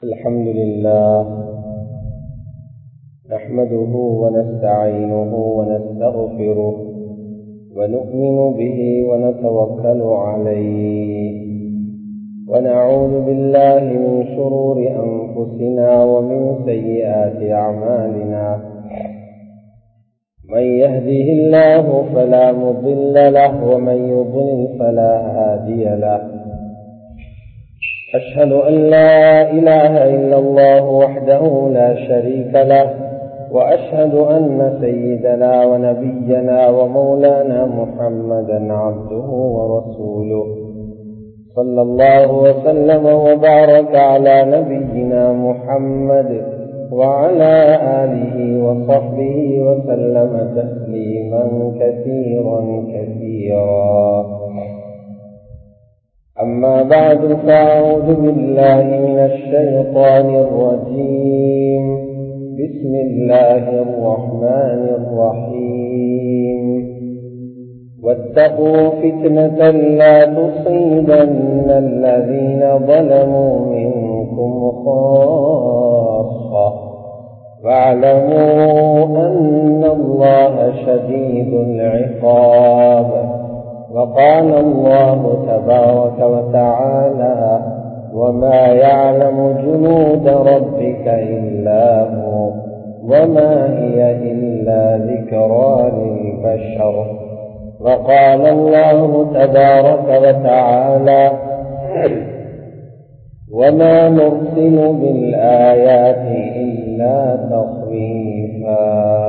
الحمد لله نحمده ونستعينه ونستغفره ونؤمن به ونتوكل عليه ونعوذ بالله من شرور أنفسنا ومن سيئات أعمالنا من يهده الله فلا مضل له ومن يضلل فلا هادي له أشهد أن لا إله إلا الله وحده لا شريك له وأشهد أن سيدنا ونبينا ومولانا محمدا عبده ورسوله صلى الله وسلم وبارك على نبينا محمد وعلى آله وصحبه وسلم تسليما كثيرا كثيرا أما بعد فأعوذ بالله من الشيطان الرجيم بسم الله الرحمن الرحيم واتقوا فتنة لا تصيبن الذين ظلموا منكم خاصة واعلموا أن الله شديد العقاب وقال الله تبارك وتعالى وما يعلم جنود ربك إلا هو وما هي إلا ذكرى للبشر وقال الله تبارك وتعالى وما نرسل بالآيات إلا تخويفا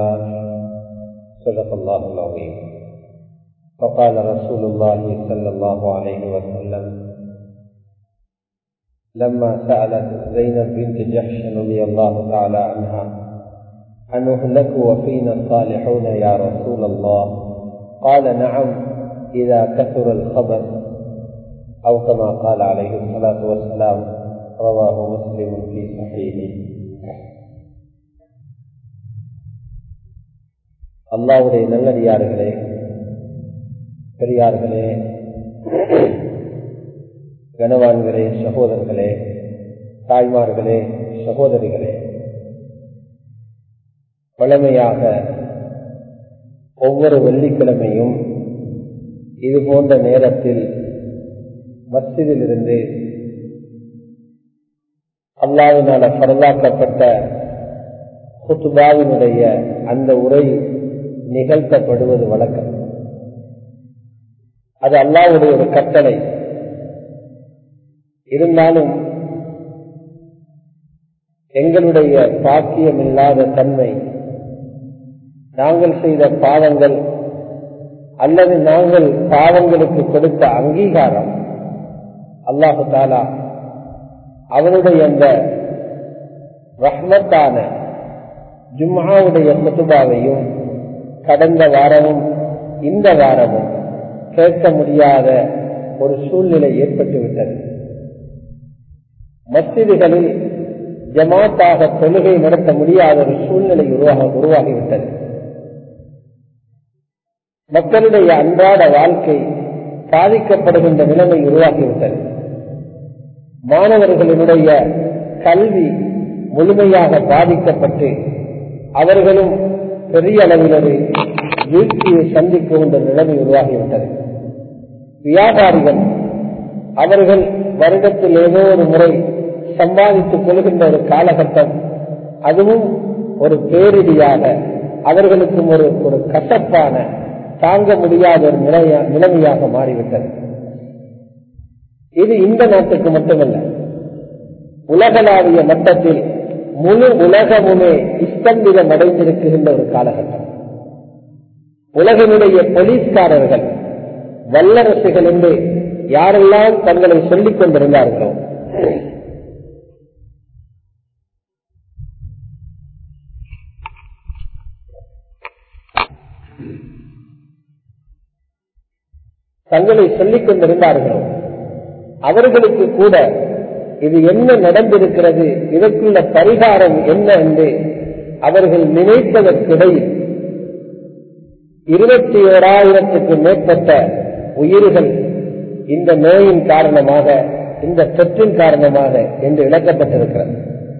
صدق الله العظيم فقال رسول الله صلى الله عليه وسلم لما سألت زينب بنت جحش رضي الله تعالى عنها أنهلك وفينا الصالحون يا رسول الله قال نعم إذا كثر الخبر أو كما قال عليه الصلاة والسلام رواه مسلم في صحيحه அல்லாவுடைய நல்லடியார்களே பெரியார்களே கனவான்களே சகோதரர்களே தாய்மார்களே சகோதரிகளே வழமையாக ஒவ்வொரு வெள்ளிக்கிழமையும் இது போன்ற நேரத்தில் மஸ்ஜிதிலிருந்து அல்லாவினால பரவாக்கப்பட்ட குத்துபாவினுடைய அந்த உரை நிகழ்த்தப்படுவது வழக்கம் அது அல்லாவுடைய ஒரு கட்டளை இருந்தாலும் எங்களுடைய பாக்கியம் இல்லாத தன்மை நாங்கள் செய்த பாவங்கள் அல்லது நாங்கள் பாவங்களுக்கு கொடுத்த அங்கீகாரம் அல்லாஹு தாலா அவனுடைய அந்த ரஹ்மத்தான ஜும்மாவுடைய குத்துபாவையும் கடந்த வாரமும் இந்த வாரமும் கேட்க முடியாத ஒரு சூழ்நிலை ஏற்பட்டுவிட்டது மசிதிகளில் ஜமாத்தாக தொழுகை நடத்த முடியாத ஒரு சூழ்நிலை உருவாக உருவாகிவிட்டது மக்களுடைய அன்றாட வாழ்க்கை பாதிக்கப்படுகின்ற நிலைமை உருவாகிவிட்டது மாணவர்களினுடைய கல்வி முழுமையாக பாதிக்கப்பட்டு அவர்களும் பெரிய அளவில் ஒரு வீழ்ச்சியை சந்திக்கின்ற நிலைமை உருவாகிவிட்டது வியாபாரிகள் அவர்கள் வருடத்தில் ஏதோ ஒரு முறை சம்பாதித்துக் கொள்கின்ற ஒரு காலகட்டம் அதுவும் ஒரு பேரிடியாக அவர்களுக்கும் ஒரு ஒரு கசப்பான தாங்க முடியாத ஒரு நிலையா நிலைமையாக மாறிவிட்டது இது இந்த நாட்டுக்கு மட்டுமல்ல உலகளாவிய மட்டத்தில் முழு உலகமுமே இஸ்தம்பிதம் அடைந்திருக்கின்ற ஒரு காலகட்டம் உலகினுடைய போலீஸ்காரர்கள் வல்லரசுகள் என்று யாரெல்லாம் தங்களை சொல்லிக் கொண்டிருந்தார்களோ தங்களை சொல்லிக் கொண்டிருந்தார்களோ அவர்களுக்கு கூட இது என்ன நடந்திருக்கிறது இதற்குள்ள பரிகாரம் என்ன என்று அவர்கள் நினைப்பதற்கிடையில் இருபத்தி ஓராயிரத்துக்கு மேற்பட்ட உயிர்கள் இந்த நோயின் காரணமாக இந்த தொற்றின் காரணமாக என்று விளக்கப்பட்டிருக்கிறது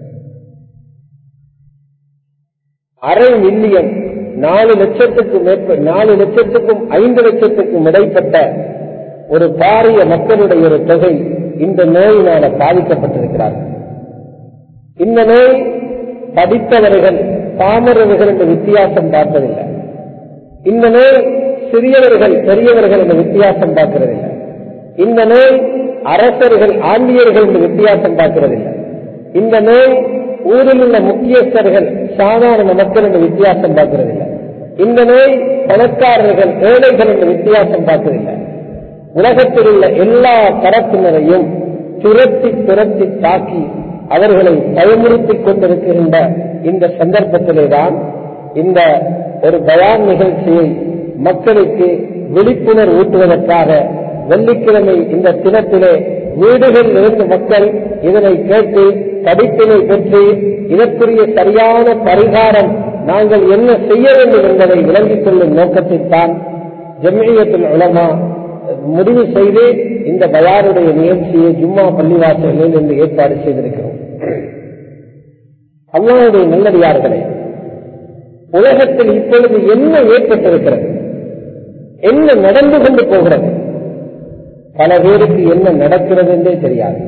அரை மில்லியன் நாலு லட்சத்துக்கும் மேற்ப நாலு லட்சத்துக்கும் ஐந்து லட்சத்துக்கும் இடைப்பட்ட ஒரு பாரிய மக்களுடைய ஒரு தொகை இந்த நோயினால பாதிக்கப்பட்டிருக்கிறார்கள் இந்த நோய் படித்தவர்கள் பாமரவர்கள் என்ற வித்தியாசம் பார்ப்பதில்லை இந்த நோய் சிறியவர்கள் பெரியவர்கள் என்ற வித்தியாசம் பார்க்கிறதில்லை இந்த நோய் அரசர்கள் ஆண்டியர்கள் என்று வித்தியாசம் பார்க்கிறதில்லை இந்த நோய் ஊரில் உள்ள முக்கியஸ்தர்கள் சாதாரண மக்கள் என்று வித்தியாசம் பார்க்கிறதில்லை இந்த நோய் பணக்காரர்கள் ஏழைகள் என்று வித்தியாசம் பார்க்கிறதில்லை உலகத்தில் உள்ள எல்லா தரப்பினரையும் துரத்தி துரத்தி தாக்கி அவர்களை பயமுறுத்திக் கொண்டிருக்கின்ற இந்த சந்தர்ப்பத்திலே தான் இந்த ஒரு பயான் நிகழ்ச்சியை மக்களுக்கு விழிப்புணர்வு ஊட்டுவதற்காக வெள்ளிக்கிழமை இந்த தினத்திலே வீடுகளில் இருந்து மக்கள் இதனை கேட்டு படிப்பினை பெற்று இதற்குரிய சரியான பரிகாரம் நாங்கள் என்ன செய்ய வேண்டும் என்பதை விளங்கிக் கொள்ளும் நோக்கத்தில் தான் ஜம்மியத்தில் உலமா முடிவு செய்து இந்த பயாருடைய நிகழ்ச்சியை ஜும்மா பள்ளிவாசல்களில் இன்று ஏற்பாடு செய்திருக்கிறோம் அல்லாவுடைய நல்லடியார்களே உலகத்தில் இப்பொழுது என்ன ஏற்பட்டிருக்கிறது என்ன நடந்து கொண்டு போகிறது பல பேருக்கு என்ன நடக்கிறது என்றே தெரியாது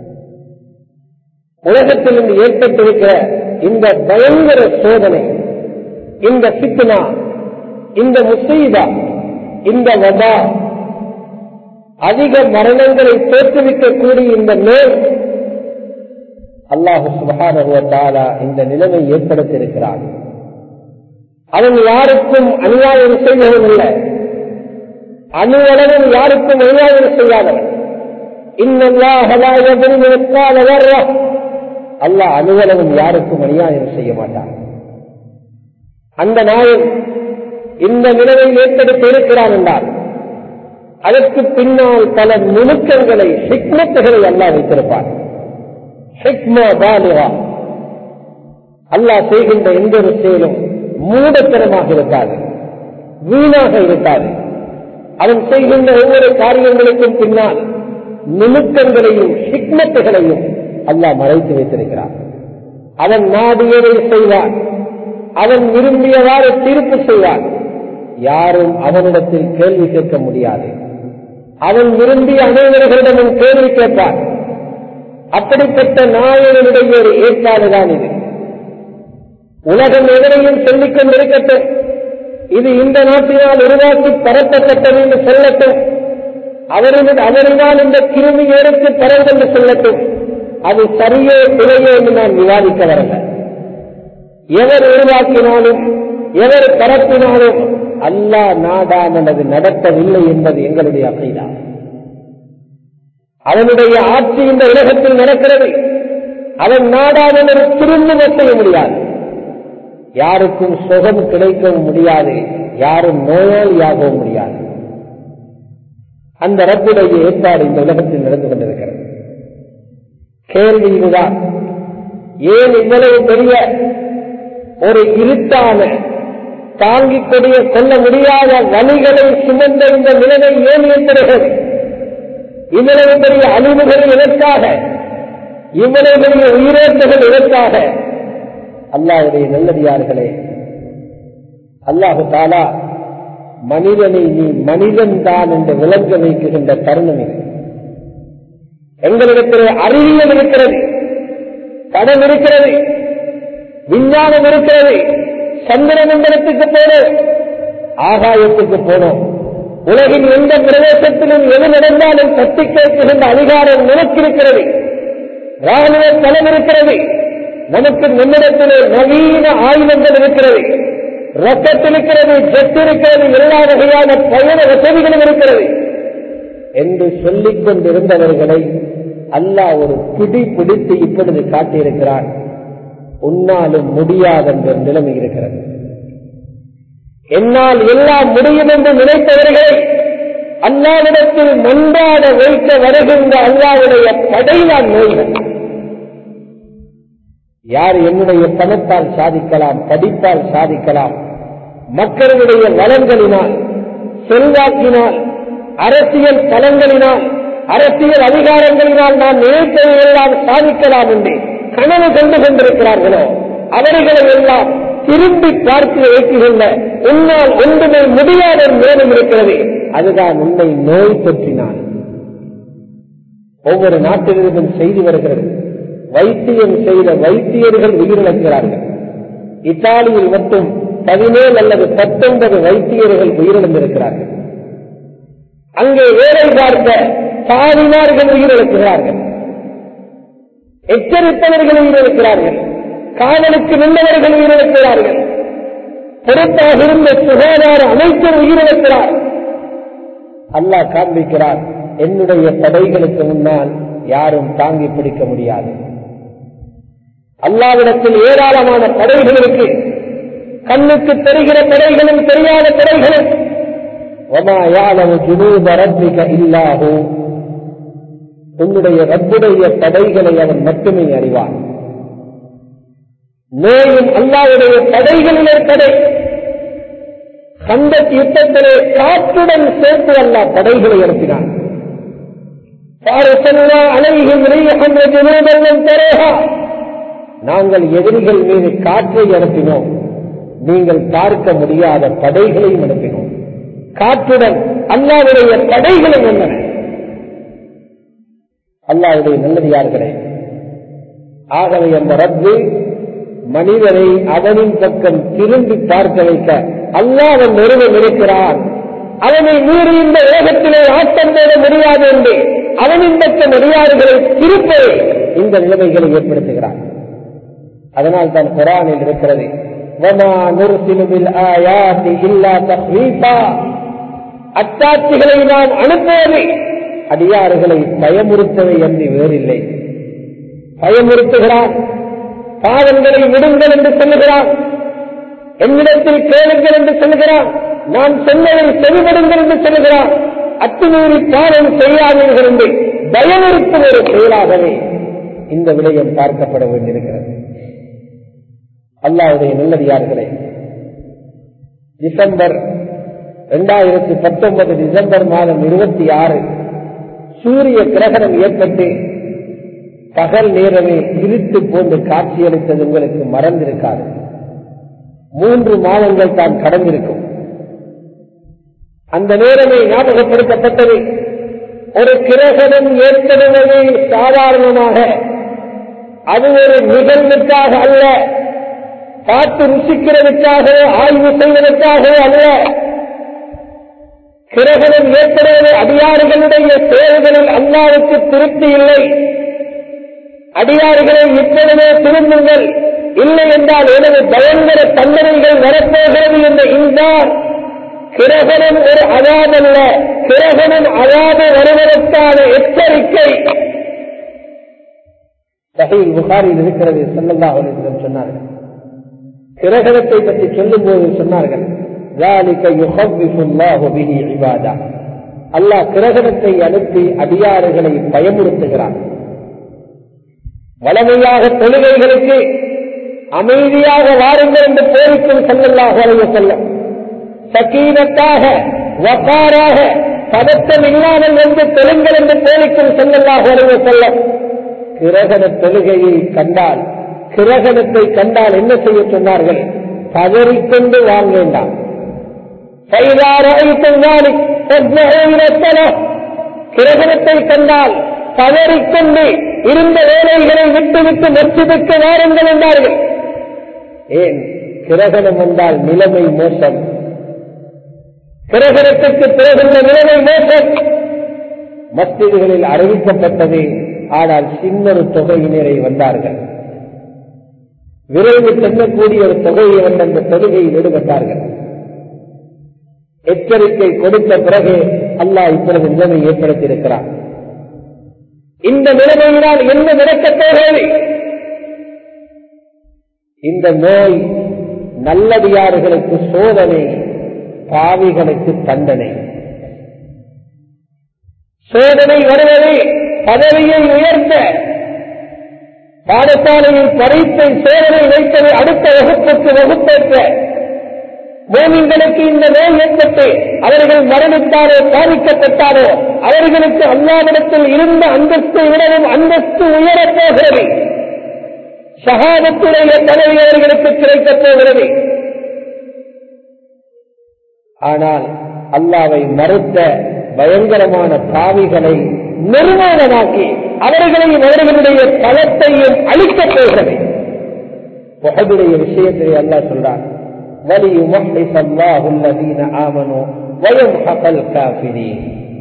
உலகத்தில் இன்று ஏற்பட்டிருக்கிற இந்த பயங்கர சோதனை இந்த சித்னா இந்த முசீதா இந்த வதா அதிக மரணங்களை தோற்றுவிக்கக்கூடிய இந்த நோய் அல்லாஹு சுபகான இந்த நிலைமை ஏற்படுத்தியிருக்கிறான் அவன் யாருக்கும் அநியாயம் செய்தவன் இல்லை அணுவளவும் யாருக்கும் அநியாயம் செய்யாதவன் அல்லாஹ் அணுவளவும் யாருக்கும் அநியாயம் செய்ய மாட்டான் அந்த நாயன் இந்த நிலையை ஏற்படுத்தி இருக்கிறான் என்றால் அதற்கு பின்னால் பல நுணுக்கங்களை ஹிக்மத்துகளை அல்லாஹ் வைத்திருப்பார் ஹிக்மா பாலிகா அல்லாஹ் செய்கின்ற எந்த ஒரு செயலும் மூடத்தனமாக இருக்காது வீணாக இருக்காது அவன் செய்கின்ற ஒவ்வொரு காரியங்களுக்கும் பின்னால் நுணுக்கங்களையும் ஹிக்மத்துகளையும் அல்லாஹ் மறைத்து வைத்திருக்கிறான் அவன் நாடியதை செய்வான் அவன் விரும்பியவாறு தீர்ப்பு செய்வான் யாரும் அவனிடத்தில் கேள்வி கேட்க முடியாது அவன் விரும்பிய அனைவர்களிடமும் கேள்வி கேட்பான் அப்படிப்பட்ட நாயகனுடைய ஒரு ஏற்பாடுதான் இது உலகம் எதனையும் சொல்லிக் கொண்டிருக்கட்டும் இது இந்த நாட்டினால் உருவாக்கி பரப்பப்பட்டது என்று சொல்லட்டும் அவரின் அவரினால் இந்த கிருமி ஏறுக்கு பரவு என்று சொல்லட்டும் அது சரியோ பிழையோ என்று நான் விவாதிக்க வரல எவர் உருவாக்கினாலும் எவர் பரப்பினாலும் அல்லா நாடானது நடத்தவில்லை என்பது எங்களுடைய அசைதா அவனுடைய ஆட்சி இந்த உலகத்தில் நடக்கிறது அவன் நாடானது திரும்ப செய்ய முடியாது யாருக்கும் சுகம் கிடைக்கவும் முடியாது யாரும் நோயாளியாகவும் முடியாது அந்த ரப்புடைய ஏற்பாடு இந்த உலகத்தில் நடந்து கொண்டிருக்கிறது கேள்வி இதுதான் ஏன் இவ்வளவு பெரிய ஒரு இருட்டான தாங்கிக் கொடிய கொள்ள முடியாத வழிகளை சுமந்த இந்த நிலைமை ஏன் ஏற்படுகிறது இவ்வளவு பெரிய அழிவுகள் எதற்காக இவ்வளவு பெரிய உயிரோட்டங்கள் எதற்காக அல்லாவுடைய நல்லடியார்களே அல்லாஹு தாலா மனிதனை நீ மனிதன் தான் என்று விளங்க வைக்கின்ற தருணம் இது எங்களிடத்தில் அறிவியல் இருக்கிறது படம் இருக்கிறது விஞ்ஞானம் இருக்கிறது சந்திர மண்டலத்துக்கு போனோம் ஆகாயத்துக்கு போனோம் உலகின் எந்த பிரதேசத்திலும் எது நடந்தாலும் தட்டி கேட்கின்ற அதிகாரம் நமக்கு இருக்கிறது ராணுவ தளம் இருக்கிறது நமக்கு நம்மிடத்திலே நவீன ஆயுதங்கள் இருக்கிறது ரொக்கத் இருக்கிறது ஜெட் இருக்கிறது எல்லா வகையான பயண வசதிகளும் இருக்கிறது என்று சொல்லிக் கொண்டிருந்தவர்களை அல்லாஹ் ஒரு பிடி பிடித்து இப்பொழுது காட்டியிருக்கிறான் உன்னாலும் முடியாது என்ற நிலைமை இருக்கிறது என்னால் எல்லாம் முடியும் என்று நினைத்தவர்களை அல்லாவிடத்தில் மன்றாட வைக்க வருகின்ற அல்லாவுடைய படையிலான் நோய்கள் யார் என்னுடைய பணத்தால் சாதிக்கலாம் படிப்பால் சாதிக்கலாம் மக்களுடைய வளங்களினால் செல்வாக்கினால் அரசியல் பலங்களினால் அரசியல் அதிகாரங்களினால் நான் நினைத்ததை எல்லாம் சாதிக்கலாம் என்று கனவு கண்டு கொண்டிருக்கிறார்களோ அவர்களை எல்லாம் திரும்பி பார்த்து வைக்கின்ற உன்னால் ஒன்றுமே முடியாத ஒரு நேரம் இருக்கிறது அதுதான் உன்னை நோய் தொற்றினான் ஒவ்வொரு நாட்டிலிருந்தும் செய்தி வருகிறது வைத்தியம் செய்த வைத்தியர்கள் உயிரிழக்கிறார்கள் இத்தாலியில் மட்டும் பதினேழு அல்லது பத்தொன்பது வைத்தியர்கள் உயிரிழந்திருக்கிறார்கள் அங்கே வேலை பார்த்த சாதினார்கள் உயிரிழக்கிறார்கள் எச்சரித்தவர்கள் உயிரிழக்கிறார்கள் காவலுக்கு நின்றவர்கள் உயிரிழக்கிறார்கள் பொறுப்பாக இருந்த சுகாதார அமைச்சர் உயிரிழக்கிறார் அல்லாஹ் காண்பிக்கிறார் என்னுடைய படைகளுக்கு முன்னால் யாரும் தாங்கி பிடிக்க முடியாது அல்லாவிடத்தில் ஏராளமான படைகள் இருக்கு கண்ணுக்கு தெரிகிற படைகளும் தெரியாத படைகளும் وما يعلم جنود ربك إلا هو உன்னுடைய ரப்புடைய படைகளை அவன் மட்டுமே அறிவான் நோயும் அல்லாவுடைய படைகளிலே படை அந்த யுத்தத்திலே காற்றுடன் சேர்த்து அல்லா படைகளை அனுப்பினான் அனைகும் ஜனூபல்லம் தரேகா நாங்கள் எதிரிகள் மீது காற்றை அனுப்பினோம் நீங்கள் பார்க்க முடியாத படைகளையும் அனுப்பினோம் காற்றுடன் அல்லாவுடைய படைகளும் வந்தன அல்லாவுடைய நல்லதியார்களே ஆகவே அந்த ரப்பு மனிதனை அவனின் பக்கம் திரும்பி பார்க்க வைக்க அல்லாவன் நிறுவனம் இருக்கிறான் அவனை மீறி இந்த உலகத்திலே ஆட்டம் போட முடியாது என்று அவனின் பக்கம் அடியாறுகளை திருப்ப இந்த நிலைமைகளை ஏற்படுத்துகிறான் அதனால் தான் குரானில் இருக்கிறது அத்தாட்சிகளை நாம் அனுப்புவது அடியாறுகளை பயமுறுத்தவை என்று வேறில்லை பயமுறுத்துகிறான் பாவங்களை விடுங்கள் என்று சொல்லுகிறான் என்னிடத்தில் கேளுங்கள் என்று சொல்லுகிறான் நான் சொன்னதை செவிபடுங்கள் என்று சொல்லுகிறான் அத்துமீறி பாவம் செய்யாதீர்கள் என்று பயமுறுத்தும் ஒரு செயலாகவே இந்த விடயம் பார்க்கப்பட வேண்டியிருக்கிறது அல்லாவுடைய நல்லடியார்களே டிசம்பர் இரண்டாயிரத்தி பத்தொன்பது டிசம்பர் மாதம் இருபத்தி ஆறு சூரிய கிரகணம் ஏற்பட்டு பகல் நேரமே இருட்டு போன்று காட்சியளித்தது உங்களுக்கு மறந்திருக்காது மூன்று மாதங்கள் தான் கடந்திருக்கும் அந்த நேரமே ஞாபகப்படுத்தப்பட்டது ஒரு கிரகணம் ஏற்படுவது சாதாரணமாக அது ஒரு நிகழ்வுக்காக அல்ல பார்த்து ருசிக்கிறதுக்காகவோ ஆய்வு செய்வதற்காகவோ அல்ல கிரகணம் ஏற்படுவது அடியாறுகளுடைய சேவைகளில் அல்லாவுக்கு திருப்தி இல்லை அடியாறுகளை இப்பொழுதே திரும்புங்கள் இல்லை என்றால் எனது பயங்கர தண்டனைகள் வரப்போகிறது என்ற இன்றார் கிரகணம் ஒரு அதாதல்ல கிரகணம் அதாவது வருவதற்கான எச்சரிக்கை சகையில் புகாரில் இருக்கிறது செல்லல்லா அவர்களிடம் சொன்னார்கள் கிரகணத்தை பற்றி சொல்லும் போது சொன்னார்கள் அல்லாஹ் கிரகணத்தை அனுப்பி அடியாறுகளை பயமுறுத்துகிறான் வளமையாக தொழுகைகளுக்கு அமைதியாக வாருங்கள் என்று கோரிக்கும் செல்லல்லாக அலைய செல்லும் சக்கீனத்தாக வக்காராக பதட்டம் இல்லாமல் வந்து தெலுங்கல் என்று கோரிக்கும் செல்லல்லாக அலைய செல்லும் கிரகண தொழுகையை கண்டால் கிரகணத்தை கண்டால் என்ன செய்ய சொன்னார்கள் பதறிக்கொண்டு வாங்க வேண்டாம் கிரகணத்தை கண்டால் பதறிக்கொண்டு இருந்த வேலைகளை விட்டுவிட்டு மசிதுக்கு வாருங்கள் என்றார்கள் ஏன் கிரகணம் வந்தால் நிலைமை மோசம் கிரகணத்துக்கு பிறகுள்ள நிலைமை மோசம் மஸ்திகளில் அறிவிக்கப்பட்டது ஆனால் சின்னொரு தொகையினரை வந்தார்கள் விரைவு செல்லக்கூடிய ஒரு தொகையை வந்த அந்த தொழுகையில் ஈடுபட்டார்கள் எச்சரிக்கை கொடுத்த பிறகு அல்லாஹ் இப்பொழுது நிலைமை ஏற்படுத்தியிருக்கிறார் இந்த நிலைமையினால் என்ன நடக்கப் போகிறது இந்த நோய் நல்லடியார்களுக்கு சோதனை பாவிகளுக்கு தண்டனை சோதனை வருவது பதவியை உயர்த்த பாடசாலையில் பரீட்சை சோதனை வைத்தது அடுத்த வகுப்புக்கு வகுப்பேற்ற மோமின்களுக்கு இந்த நோய் ஏற்பட்டு அவர்கள் மரணித்தாரோ பாதிக்கப்பட்டாரோ அவர்களுக்கு அல்லாவிடத்தில் இருந்த அந்தஸ்தை விடவும் அந்தஸ்து உயரப் போகிறது சகாதத்துடைய பதவி அவர்களுக்கு கிடைக்கப் போகிறது ஆனால் அல்லாவை மறுத்த பயங்கரமான பாவிகளை நிர்மாணமாக்கி அவர்களையும் அவர்களுடைய பலத்தையும் அழிக்கப் போகிறது புகழுடைய விஷயத்திலே அல்லாஹ் சொல்றான் وَلِيُمَحِّصَ اللَّهُ الَّذِينَ آمَنُوا وَيَمْحَقَ الْكَافِرِينَ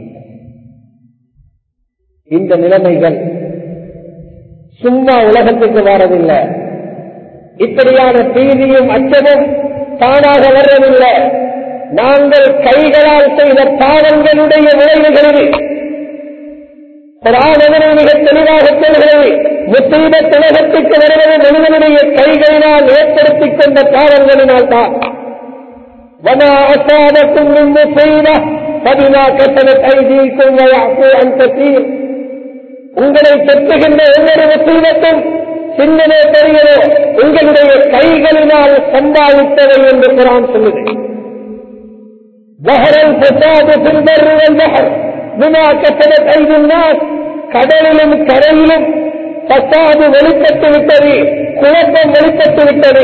இந்த நிலைமைகள் சும்மா உலகத்துக்கு வரவில்லை இப்படியான பீதியும் அச்சமும் தானாக வரவில்லை நாங்கள் கைகளால் செய்த பாவங்களுடைய விளைவுகளில் புராணங்களை மிக தெளிவாக சொல்கிறது முசீபத் உலகத்துக்கு வருவது மனிதனுடைய கைகளினால் ஏற்படுத்திக் கொண்ட பாவங்களினால் தான் وما أصابكم من مصيبة فبما كسبت أيديكم ويعفو عن كثير உங்களை செத்துகின்ற ஒவ்வொரு முசீபத்தும் சின்னனோ பெரியனோ உங்களுடைய கைகளினால் சம்பாதித்தவை என்று குரான் சொல்லுது ظهر الفساد في البر والبحر بما كسبت أيدي الناس கடலிலும் கரையிலும் பசாது வெளிப்பட்டு விட்டது குழப்பம் வெளிப்பட்டு விட்டது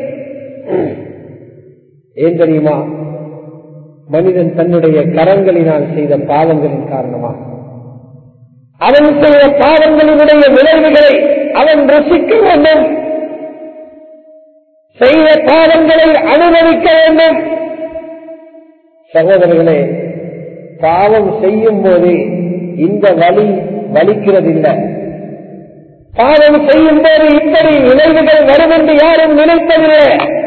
ஏன் தெரியுமா மனிதன் தன்னுடைய கரங்களினால் செய்த பாவங்களின் காரணமாக அவன் செய்த பாவங்களினுடைய விளைவுகளை அவன் ரசிக்க வேண்டும் செய்த பாவங்களை அனுபவிக்க வேண்டும் சகோதரர்களே பாவம் செய்யும் போது இந்த வலி வலிக்கிறதில்லை பாவம் செய்யும் போது இப்படி விளைவுகள் வரும் என்று யாரும் நினைப்பதில்லை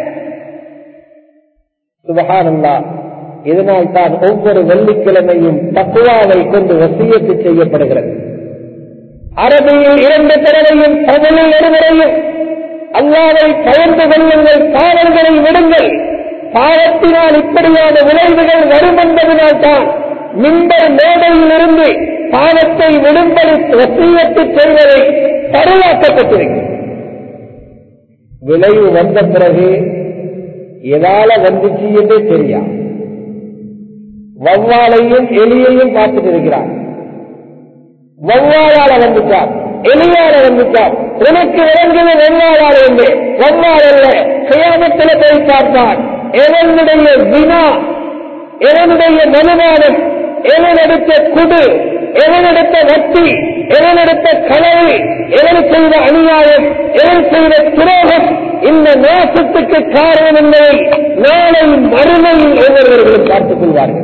சுபகானந்தா இதனால் தான் ஒவ்வொரு வெள்ளிக்கிழமையும் தக்குவாவை கொண்டு வசியத்து செய்யப்படுகிறது அரபியில் இரண்டு தடவையும் தமிழில் ஒருவரையும் அல்லாவை பயந்து கொள்ளுங்கள் பாவங்களை விடுங்கள் பாவத்தினால் இப்படியான விளைவுகள் வரும் என்பதனால் தான் மின்பர் மேடையில் இருந்து பாவத்தை விடும்படி வசியத்து செய்வதை தருவாக்கப்பட்டிருக்கிறது விளைவு வந்த பிறகு எதால வந்துச்சு என்றே தெரியா வவ்வாலையும் எலியையும் பார்த்துட்டு இருக்கிறார் வவ்வாலால வந்துட்டார் எலியால வந்துட்டார் உனக்கு விளங்குது வெவ்வாளால் என்று வவ்வால் அல்ல சுயாமத்தில் போய் பார்த்தார் எவனுடைய வினா எவனுடைய மனுமானம் எவனெடுத்த குடு எவனெடுத்த வட்டி எவனெடுத்த களவு எவன் செய்த அநியாயம் எவன் செய்த துரோகம் இந்த நாசத்துக்கு காரணம் என்பதை நாளை மறுமையில் ஒவ்வொருவர்களும் பார்த்துக் கொள்வார்கள்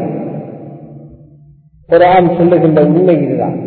குரான் சொல்லுகின்ற உண்மை இதுதான்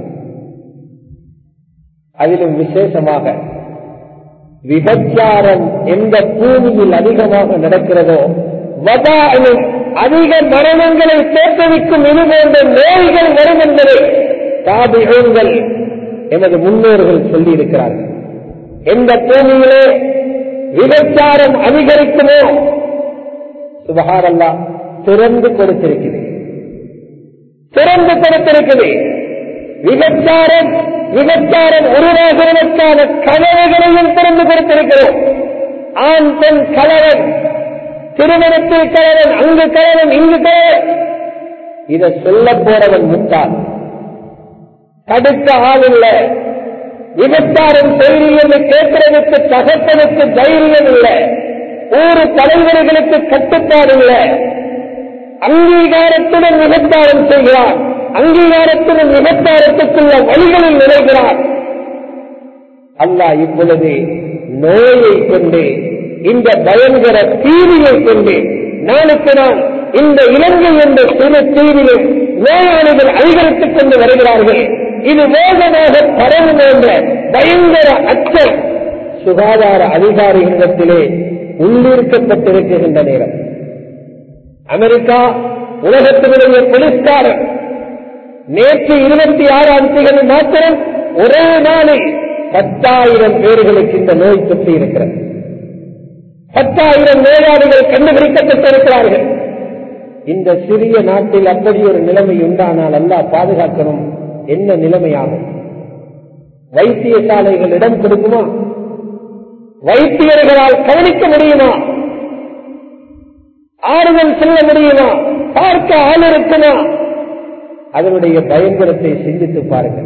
அதிலும் விசேஷமாக விபச்சாரம் எந்த பூமியில் அதிகமாக நடக்கிறதோ வதாலும் அதிக மரணங்களை தோற்றுவிக்கும் இது போன்ற நோய்கள் வரும் என்பதை தாபிகள் எமது முன்னோர்கள் சொல்லி இருக்கிறார்கள் எந்த பூமியிலே விபச்சாரம் அதிகரிக்குமோ சுபகாரல்லா திறந்து கொடுத்திருக்கிறேன் திறந்து கொடுத்திருக்குது விபச்சாரம் விபச்சாரம் உருவாகுவதற்கான கதவுகளையும் திறந்து கொடுத்திருக்கிறோம் ஆண் பெண் கலவன் திருமணத்தில் கலவன் அங்கு கலவன் இங்கு கலவன் இதை சொல்ல போறவன் முட்டாள் தடுக்க ஆள் இல்லை விபச்சாரம் செய்தி என்று கேட்கிறதுக்கு தகப்பனுக்கு தைரியம் இல்லை ஊரு தலைவர்களுக்கு கட்டுப்பாடு இல்லை அங்கீகாரத்துடன் விபச்சாரம் செய்கிறார் அங்கீகாரத்துடன் விபச்சாரத்துக்குள்ள வழிகளில் நுழைகிறார் அல்லாஹ் இப்பொழுது நோயை கொண்டு இந்த பயங்கர தீவியை கொண்டு நாளுக்கு நாள் இந்த இலங்கை என்ற சிறு தீவிலும் நோயாளிகள் அதிகரித்துக் கொண்டு வருகிறார்கள் இது வேகமாக பரவும் என்ற பயங்கர அச்சம் சுகாதார அதிகாரிகளிடத்திலே உள்ளிருக்கப்பட்டிருக்கின்ற நேரம் அமெரிக்கா உலகத்தினுடைய போலீஸ்காரன் நேற்று இருபத்தி ஆறாம் தேதி மாத்திரம் ஒரே நாளில் பத்தாயிரம் பேர்களுக்கு இந்த நோய் தொற்றி இருக்கிறது பத்தாயிரம் நோயாளிகள் கண்டுபிடிக்கப்பட்டிருக்கிறார்கள் இந்த சிறிய நாட்டில் அப்படி ஒரு நிலைமை உண்டானால் அல்லாஹ் பாதுகாக்கணும் என்ன நிலைமையாகும் வைத்தியசாலைகள் இடம் கொடுக்குமா வைத்தியர்களால் கவனிக்க முடியுமா ஆறுதல் சொல்ல முடியுமா பார்க்க ஆள் இருக்குமா அதனுடைய பயங்கரத்தை சிந்தித்து பாருங்கள்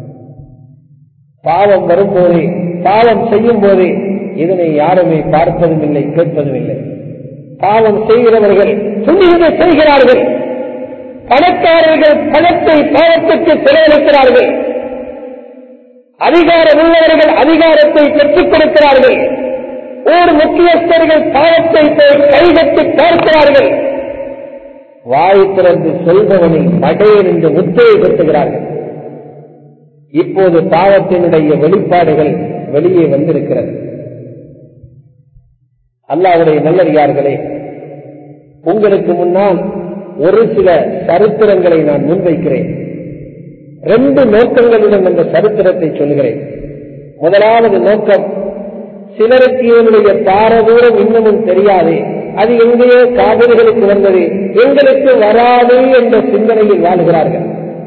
பாவம் வரும்போதே பாவம் செய்யும் போதே இதனை யாருமே பார்ப்பதும் இல்லை கேட்பதும் இல்லை பாவம் செய்கிறவர்கள் துணிகளை செய்கிறார்கள் பணக்காரர்கள் பணத்தை பாவத்துக்கு செலவழிக்கிறார்கள் அதிகாரம் உள்ளவர்கள் அதிகாரத்தை பெற்றுக் கொடுக்கிறார்கள் ஊர் முக்கியஸ்தர்கள் பாவத்தை போய் கைகட்டி பார்க்கிறார்கள் வாய் திறந்து சொல்பவனை மடையன் என்று முத்தையை பெற்றுகிறார்கள் இப்போது பாவத்தினுடைய வெளிப்பாடுகள் வெளியே வந்திருக்கிறது அல்லாவுடைய நல்லடியார்களே உங்களுக்கு முன்னால் ஒரு சில சரித்திரங்களை நான் முன்வைக்கிறேன் ரெண்டு நோக்கங்களுடன் அந்த சரித்திரத்தை சொல்கிறேன் முதலாவது நோக்கம் சிலருக்கு இவனுடைய பாரதூரம் இன்னமும் தெரியாது அது எங்கேயோ காவிரிகளுக்கு வந்தது எங்களுக்கு வராது என்ற சிந்தனையில் வாழ்கிறார்கள்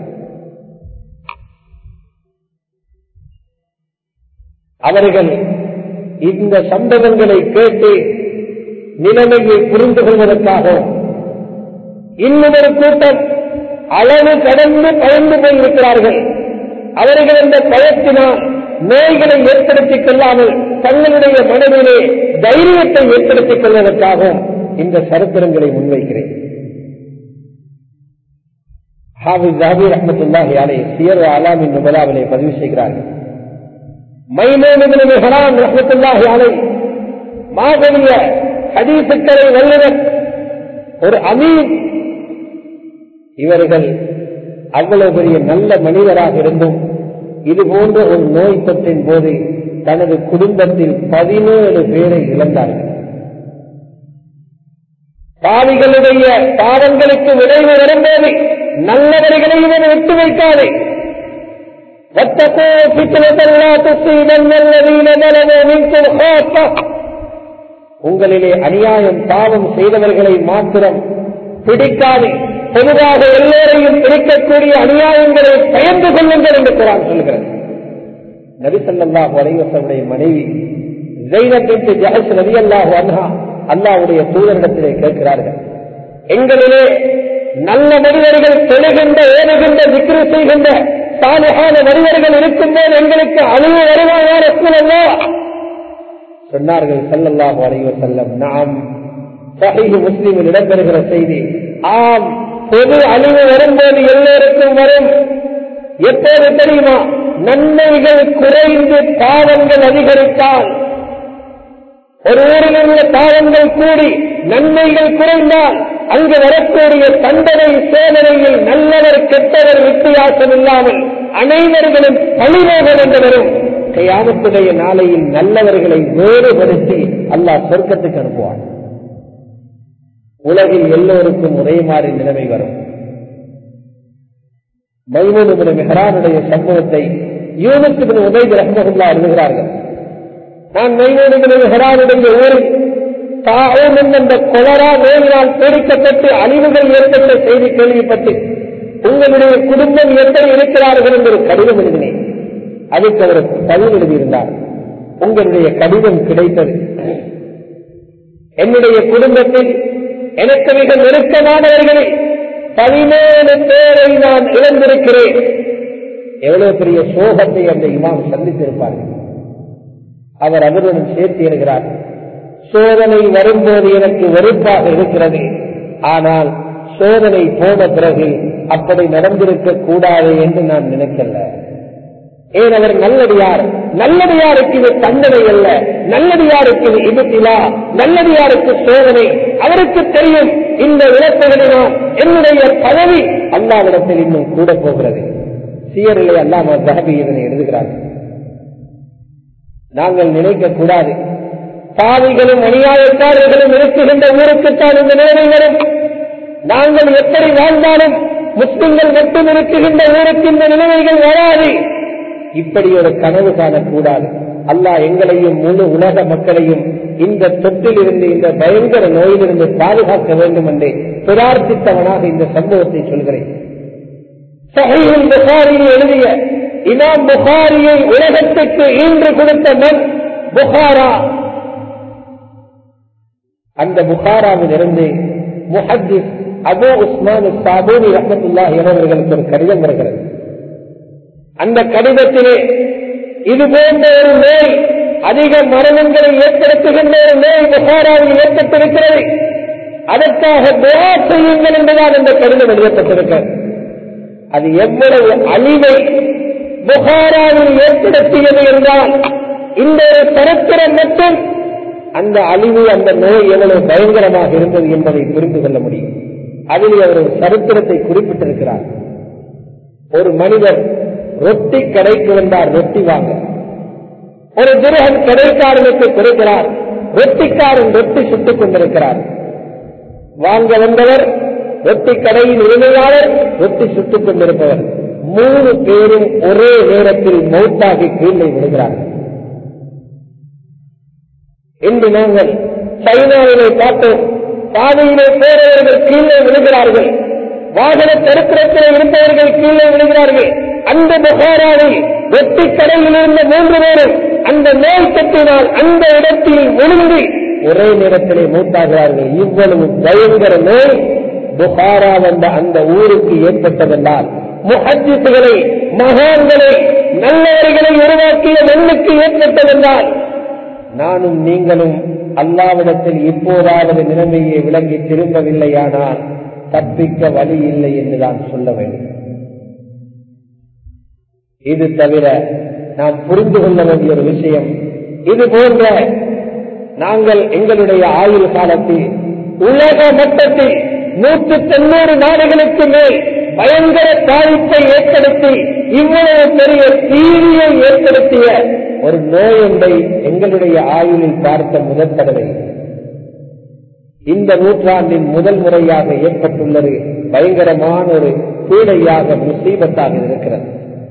அவர்கள் இந்த சம்பவங்களை கேட்டு நிலைமையை புரிந்து கொள்வதற்காகவும் இன்னும் ஒரு கூட்டம் அளவு கடந்து பயந்து போயிருக்கிறார்கள் அவர்கள் அந்த பயத்தினால் நோய்களை ஏற்படுத்திக் கொள்ளாமல் தங்களுடைய மனதிலே தைரியத்தை ஏற்படுத்திக் கொள்வதற்காகவும் இந்த சரித்திரங்களை முன்வைக்கிறேன் ஹாபிஸ் ஜாபீர் அஹமத்துல்லாஹி அலை சியர் அலாமின் நுபலாவிலே பதிவு செய்கிறார்கள் மைமோனிபின் ஹரான் ரஹமத்துல்லாஹி அலை மாபெரிய ஹதீசுக்களை வல்லுநர் ஒரு அமீர் இவர்கள் அவ்வளவு பெரிய நல்ல மனிதராக இருந்தும் இது போன்ற ஒரு நோய் தொற்றின் போது தனது குடும்பத்தில் பதினேழு பேரை இழந்தார்கள் பாவிகளுடைய பாவங்களுக்கு விளைவு வரும்போது நல்லவர்களை இவன் விட்டு வைக்காதே واتقوا فتنة لا تصيبن الذين ظلموا منكم خاصة உங்களிலே அநியாயம் பாவம் செய்தவர்களை மாத்திரம் பிடிக்காது பொதுவாக எல்லோரையும் பிடிக்கக்கூடிய அநியாயங்களை பயந்து கொள்ளுங்கள் என்று குரான் சொல்கிறது நபிசல்லாஹு அலைவசனுடைய மனைவி ஜெயினத்திற்கு ஜஹஸ் நபி அல்லாஹு அன்ஹா அல்லாவுடைய தூதரிடத்திலே கேட்கிறார்கள் எங்களிலே நல்ல மனிதர்கள் தொழுகின்ற ஏறுகின்ற விக்கிரி செய்கின்ற சாலையான மனிதர்கள் இருக்கும்போது எங்களுக்கு அழிவு வருவாயார் அல்லா சொன்னார்கள் சல்லல்லாஹு அலைவ செல்லம் நாம் சஹீஹ் முஸ்லீமில் இடம்பெறுகிற செய்தி ஆம் பொது அழிவு வரும்போது எல்லோருக்கும் வரும் எப்போது தெரியுமா நன்மைகள் குறைந்து பாவங்கள் அதிகரித்தால் ஒரு ஊரில் உள்ள பாவங்கள் கூடி நன்மைகள் குறைந்தால் அங்கு வரக்கூடிய தண்டனை சோதனையில் நல்லவர் கெட்டவர் வித்தியாசம் இல்லாமல் அனைவர்களும் பழிமோகம் என்று வரும் கையாமத்துடைய நாளையில் நல்லவர்களை வேறுபடுத்தி அல்லாஹ் சொர்க்கத்துக்கு அனுப்புவான் உலகில் எல்லோருக்கும் ஒரே மாதிரி நிலைமை வரும் மைமூன் மெஹரானுடைய சம்பவத்தை யூனுக்கு உதவி ரஹ்மகுல்லா எழுதுகிறார்கள் நான் மைமூன் மெஹரானுடைய ஊரில் தாவும் என்ற கொலரா நோயினால் பீடிக்கப்பட்டு அழிவுகள் ஏற்பட்ட செய்தி கேள்விப்பட்டு உங்களுடைய குடும்பம் எப்படி இருக்கிறார்கள் என்று ஒரு கடிதம் எழுதினேன் அதுக்கு அவர் பதில் எழுதியிருந்தார் உங்களுடைய கடிதம் கிடைத்தது என்னுடைய குடும்பத்தில் எனக்கு மிக நெருக்கமானவர்களில் பதினேழு பேரை நான் இழந்திருக்கிறேன் எவ்வளவு பெரிய சோகத்தை அந்த இமாம் சந்தித்திருப்பார்கள் அவர் அவருடன் சேர்த்து இருக்கிறார் சோதனை வரும்போது எனக்கு வெறுப்பாக இருக்கிறது ஆனால் சோதனை போன பிறகு அப்படி நடந்திருக்க கூடாது என்று நான் நினைக்கல ஏன் அவர் நல்லடியார் நல்லடியாருக்கு இது தண்டனை அல்ல நல்லடியாருக்கு இது இபத்திலா நல்லடியாருக்கு சோதனை அவருக்கு தெரியும் இந்த இழப்புகளினால் என்னுடைய பதவி அல்லாவிடத்தில் இன்னும் கூட போகிறது சீயரிலே அல்லாம தகபி இதனை எழுதுகிறார்கள் நாங்கள் நினைக்க கூடாது பாவிகளும் அநியாயக்காரர்களும் இருக்குகின்ற ஊருக்குத்தான் இந்த நிலைமை வரும் நாங்கள் எப்படி வாழ்ந்தாலும் முஸ்லிம்கள் மட்டும் இருக்குகின்ற ஊருக்கு இந்த நிலைமைகள் வராது இப்படி ஒரு கனவு காணக்கூடாது அல்லாஹ் எங்களையும் முழு உலக மக்களையும் இந்த தொற்றில் இருந்து இந்த பயங்கர நோயிலிருந்து பாதுகாக்க வேண்டும் என்று பிரார்த்தித்தவனாக இந்த சம்பவத்தை சொல்கிறேன் சஹீல் புகாரியை எழுதிய இமாம் புகாரியை உலகத்துக்கு ஈன்று கொடுத்த மண் புகாரா அந்த புகாராவில் இருந்து முஹத்திஸ் அபு உஸ்மான் சாபூனி ரஹமத்துல்லாஹி அவர்களுக்கு ஒரு கடிதம் வருகிறது அந்த கடிதத்திலே இது போன்ற ஒரு நோய் அதிக மரணங்களை ஏற்படுத்துகின்ற ஒரு நோய் புகாராவில் ஏற்பட்டிருக்கிறது அதற்காக துவா செய்யுங்கள் என்றுதான் இந்த கடிதம் எழுதப்பட்டிருக்கிறது அது எவ்வளவு அழிவை புகாராவில் ஏற்படுத்தியது என்றால் இந்த ஒரு சரித்திரம் மட்டும் அந்த அழிவு அந்த நோய் எவ்வளவு பயங்கரமாக இருந்தது என்பதை புரிந்து கொள்ள முடியும் அதில் அவர் ஒரு சரித்திரத்தை குறிப்பிட்டிருக்கிறார் ஒரு மனிதர் ரொட்டி கடைக்கு வந்தார் ரொட்டி வாங்க ஒரு துருகன் கடைக்காரனுக்கு கொடுக்கிறார் ரொட்டிக்காரன் ரொட்டி சுட்டுக் கொண்டிருக்கிறார் வாங்க வந்தவர் ரொட்டி கடையின் உரிமையாளர் ரொட்டி சுட்டுக் கொண்டிருப்பவர் மூணு பேரும் ஒரே நேரத்தில் மௌத்தாகி கீழே விடுகிறார்கள் இன்று நாங்கள் சைனாவிலே பார்த்தோம் பாதையிலே போறவர்கள் கீழே விழுகிறார்கள் வாகன தரித்திரத்திலே இருப்பவர்கள் கீழே விழுகிறார்கள் அந்த புகாராவில் வெட்டி கடையில் இருந்த மூன்று பேரும் அந்த நோய் தொற்றினால் அந்த இடத்தில் விழுந்து ஒரே நேரத்திலே மூத்தாகிறார்கள் இவ்வளவு பயங்கர நோய் புகாரா வந்த அந்த ஊருக்கு ஏற்பட்டதென்றால் முஹத்திசுகளை மகான்களை நல்லவர்களை உருவாக்கிய மண்ணுக்கு ஏற்பட்டதென்றால் நானும் நீங்களும் அல்லாவிடத்தில் இப்போதாவது நிலைமையை விளங்கி திரும்பவில்லையானால் தப்பிக்க வழி இல்லை என்று நான் சொல்ல வேண்டும் இது தவிர நாம் புரிந்து கொள்ள வேண்டிய ஒரு விஷயம் இது போன்ற நாங்கள் எங்களுடைய ஆயுள் காலத்தில் உலக மட்டத்தில் நூற்று தொண்ணூறு நாடுகளுக்கு மேல் பயங்கர பாதிப்பை ஏற்படுத்தி இவ்வளவு பெரிய தீவியை ஏற்படுத்திய ஒரு நோய் ஒன்றை எங்களுடைய ஆயுளில் பார்த்த முதல் தடவை இந்த நூற்றாண்டின் முதல் முறையாக ஏற்பட்டுள்ளது பயங்கரமான ஒரு பீடையாக முசீபத்தாக இருக்கிறது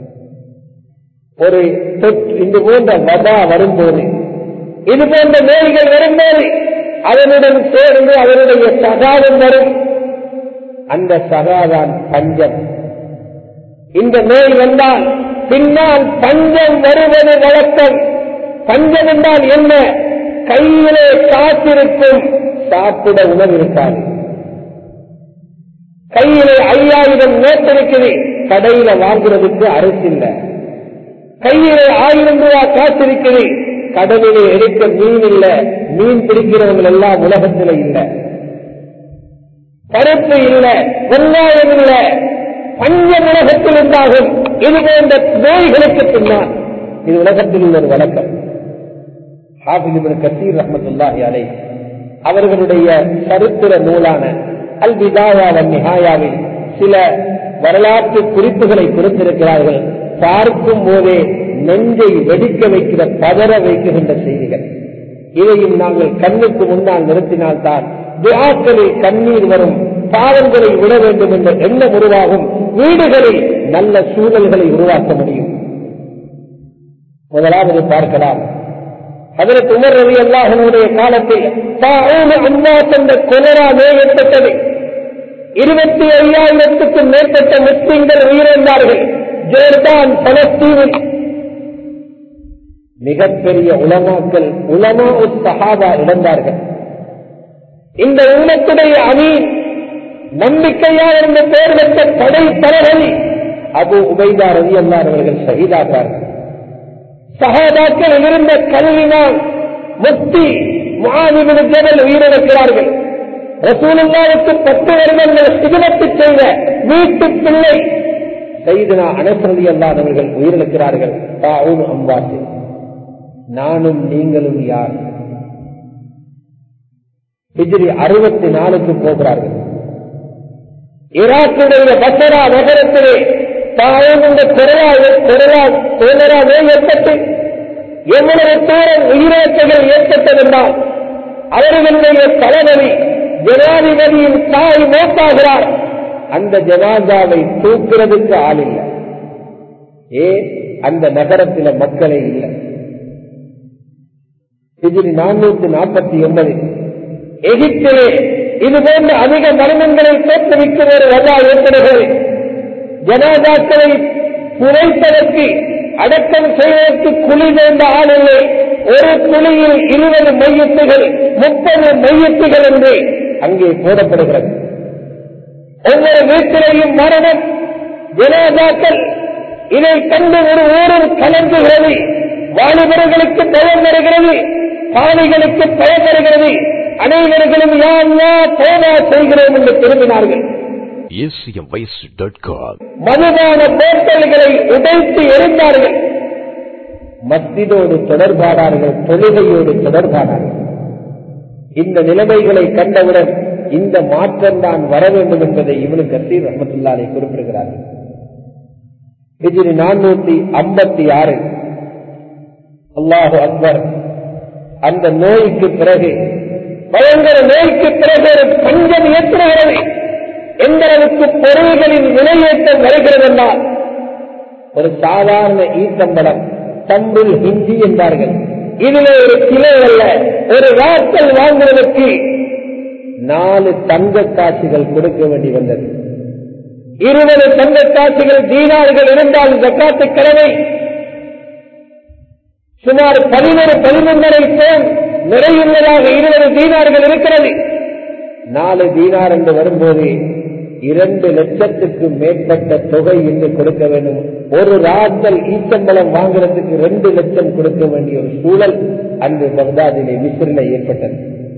ஒரு தொற்று இது போன்ற வதா வரும்போது இது போன்ற நோய்கள் வரும்போது அதனுடன் சேர்ந்து அதனுடைய சகாதம் வரும் அந்த சகாதான் பஞ்சம் இந்த நோய் வந்தால் பின்னால் பஞ்சம் வருவது வழக்கம் பஞ்சம் என்றால் என்ன கையிலே காத்திருக்கும் சாப்பிட உணவு இருக்காது கையிலே ஐயாயிரம் நோட்டு இருக்குது கடையில வாங்குறதுக்கு அரசு இல்லை கையிலே ஆயிரம் ரூபாய் காசு இருக்குது கடலிலே எடுக்க மீன் இல்ல மீன் பிடிக்கிறவங்க எல்லாம் உலகத்தில் இல்ல பருப்பு இல்ல வெங்காயம் இல்ல பஞ்ச உலகத்தில் உண்டாகும் இது போன்ற நோய்களுக்கு பின்னால் இது உலகத்தில் உள்ள ஒரு வழக்கம் ஹாபிலிபின் கசீர் ரஹமத்துல்லாஹி அலை அவர்களுடைய சரித்திர நூலான அல் விதாயாவன் நிஹாயாவில் சில வரலாற்று குறிப்புகளை கொடுத்திருக்கிறார்கள் பார்க்கும் போதே நெஞ்சை வெடிக்க வைக்கிற பதற வைக்கின்ற செய்திகள் இதையும் நாங்கள் கண்ணுக்கு முன்னால் நிறுத்தினால்தான் துவாக்களில் கண்ணீர் வரும் பாவங்களை விட வேண்டும் என்ற எண்ணம் உருவாகும் வீடுகளில் நல்ல சூழல்களை உருவாக்க முடியும் முதலாவது பார்க்கலாம் அதற்கு உமர் ரவி அல்லாஹனுடைய காலத்தில் அம்மா என்ற கொலரா நோய் ஏற்பட்டது இருபத்தி ஐயாயிரத்துக்கும் மேற்பட்ட முஸ்லிம்கள் உயிரிழந்தார்கள் ஜோர்தான் பலஸ்தீனில் மிகப்பெரிய உலமாக்கள் உலமா சஹாபா இழந்தார்கள் இந்த உலகத்துடைய அமீன் நம்பிக்கையால் இருந்த பேர் பெற்ற படை தளபதி அபு உபைதா ரவி அல்லாதவர்கள் ஷஹீதாக்கார்கள் சகாபாக்கள் இருந்த கல்வினால் முக்தி மாநில ஜபல் உயிரிழக்கிறார்கள் ரசூலுல்லாவுக்கு பத்து வருடங்கள் சிகனத்து செய்த வீட்டு பிள்ளை செய்தனா அனசரதி அல்லாதவர்கள் உயிரிழக்கிறார்கள் தாவும் அம்பாசி நானும் நீங்களும் யார் ஹிஜ்ரி அறுபத்தி நாலுக்கு போகிறார்கள் ஈராக்குடைய பசரா நகரத்திலே தாயும் இந்த கொரோனா கொரோனா கொரோனா நோய் ஏற்பட்டு எவ்வளவு தூரம் உயிரிழப்புகள் ஏற்பட்டதென்றால் அவர்களுடைய தளபதி ஜனாதிபதியின் தாய் மோட்டாகிறார் அந்த ஜனாதாவை தூக்குறதுக்கு ஆள் இல்லை ஏ அந்த நகரத்தில மக்களே இல்லை இதில் நானூத்தி நாற்பத்தி ஒன்பது எகிப்திலே இது போன்ற அதிக மரணங்களை தோற்றுவிக்கும் ஒரு வல்லா ஏற்படுகிறது ஜனாதாக்களை புதைப்பதற்கு அடக்கம் செய்வதற்கு குழி வேண்ட ஆள் இல்லை ஒரு குழியில் இருபது மையத்துகள் முப்பது மையத்துகள் என்று அங்கே போடப்படுகிறது ஒவ்வொரு வீட்டிலேயும் மரணம் ஜனாதாக்கள் இதை கண்டு ஒரு ஊரும் கலங்குகிறது வாலிபர்களுக்கு பயம் வருகிறது பாணிகளுக்கு பயம் வருகிறது அனைவர்களும் யாருலா போனா செய்கிறோம் என்று திரும்பினார்கள் acmvoice.com மதுபான போட்டல்களை உடைத்து எரிந்தார்கள் மஸ்திதோடு தொடர்பானார்கள் தொழுகையோடு தொடர்பானார்கள் இந்த நிலைமைகளை கண்டவுடன் இந்த மாற்றம் தான் வர வேண்டும் என்பதை இவனு கசீர் ரஹமத்துல்லாலை குறிப்பிடுகிறார்கள் இதில் நானூத்தி ஐம்பத்தி ஆறு அல்லாஹு அக்பர் அந்த நோய்க்கு பிறகு பயங்கர நோய்க்கு பிறகு ஒரு பஞ்சம் ஏற்படுகிறது எந்த அளவுக்கு பொருள்களின் விலையேற்றம் வருகிறது என்றால் ஒரு சாதாரண ஈத்தம்படம் தம்பில் ஹிந்தி என்பார்கள் இதிலே ஒரு கிலோ அல்ல ஒரு வாசல் வாங்குவதற்கு நாலு தங்க காட்சிகள் கொடுக்க வேண்டி வந்தது இருபது தங்க காட்சிகள் தீனார்கள் இருந்தால் ஜக்காத்து கடமை சுமார் பதினொரு பதினொன்றரை போன் நிறையுள்ளதாக இருபது தீனார்கள் இருக்கிறது நாலு தீனார் என்று வரும்போது இரண்டு லட்சத்துக்கு மேற்பட்ட தொகை இன்று கொடுக்க வேண்டும் ஒரு ராத்தல் ஈச்சம்பளம் வாங்குறதுக்கு ரெண்டு லட்சம் கொடுக்க வேண்டிய ஒரு சூழல் அன்று பக்தாதிலே மிஸ்ரில் ஏற்பட்டது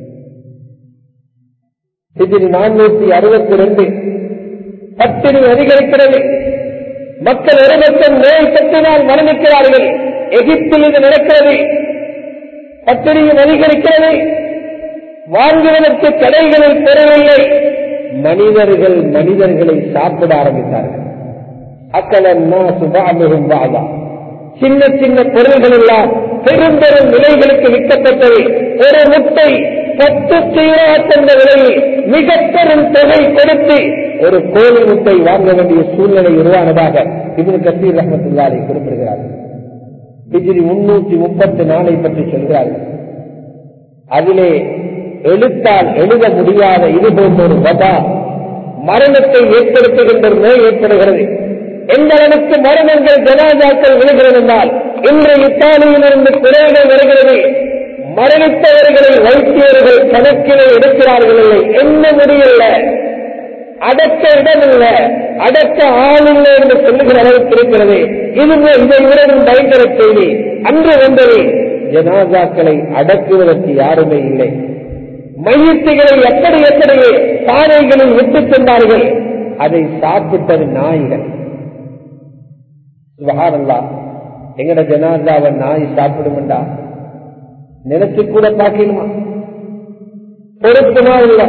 இதில் நானூத்தி அறுபத்தி ரெண்டு பட்டினி அதிகரிக்கிறது மக்கள் ஒரு லட்சம் நோய் பற்றினால் மரணிக்கிறார்கள் எகிப்தில் இது நடக்கிறது பட்டினியும் அதிகரிக்கிறது வாங்குவதற்கு கடைகளில் பெறவில்லை மனிதர்கள் மனிதர்களை சாப்பிட ஆரம்பித்தார்கள் அக்கலன்னா சுபாமுகம் வாவா சின்ன சின்ன பொருள்கள் எல்லாம் பெரும் பெரும் விலைகளுக்கு விற்கப்பட்டது ஒரு முட்டை பத்து சீரா தந்த விலையில் மிக பெரும் தொகை கொடுத்து ஒரு கோழி முட்டை வாங்க வேண்டிய சூழ்நிலை உருவானதாக இவனு கசீர் ரஹமத்துல்லாலை குறிப்பிடுகிறார்கள் டிகிரி முன்னூற்றி முப்பத்தி நாலை பற்றி சொல்கிறார்கள் அதிலே எழுத்தால் எழுத முடியாத இது போன்ற ஒரு வதா மரணத்தை ஏற்படுத்துகின்ற ஒரு நோய் ஏற்படுகிறது எந்த அளவுக்கு மரணங்கள் ஜனாதாக்கள் விழுகிறது என்றால் இன்று இத்தாலியிலிருந்து குறைகள் வருகிறது மரணித்தவர்களை வைத்தியர்கள் கணக்கிலே எடுக்கிறார்கள் இல்லை என்ன முடியல அடக்க இடமில்லை அடக்க ஆளில்லை என்று சொல்லுகிற அளவுக்கு இருக்கிறது இது இதை விடவும் பயங்கர செய்தி அன்று வந்தது ஜனாதாக்களை அடக்குவதற்கு யாருமே இல்லை மையத்துகளை எப்படி எப்படி பானைகளில் விட்டுச் சென்றார்கள் அதை சாப்பிட்டது நாய்கள் சுபஹானல்லா எங்கட ஜனாதாவை நாய் சாப்பிடுமெண்டா நினைச்சு கூட பார்க்கணுமா பொறுப்புமா இல்ல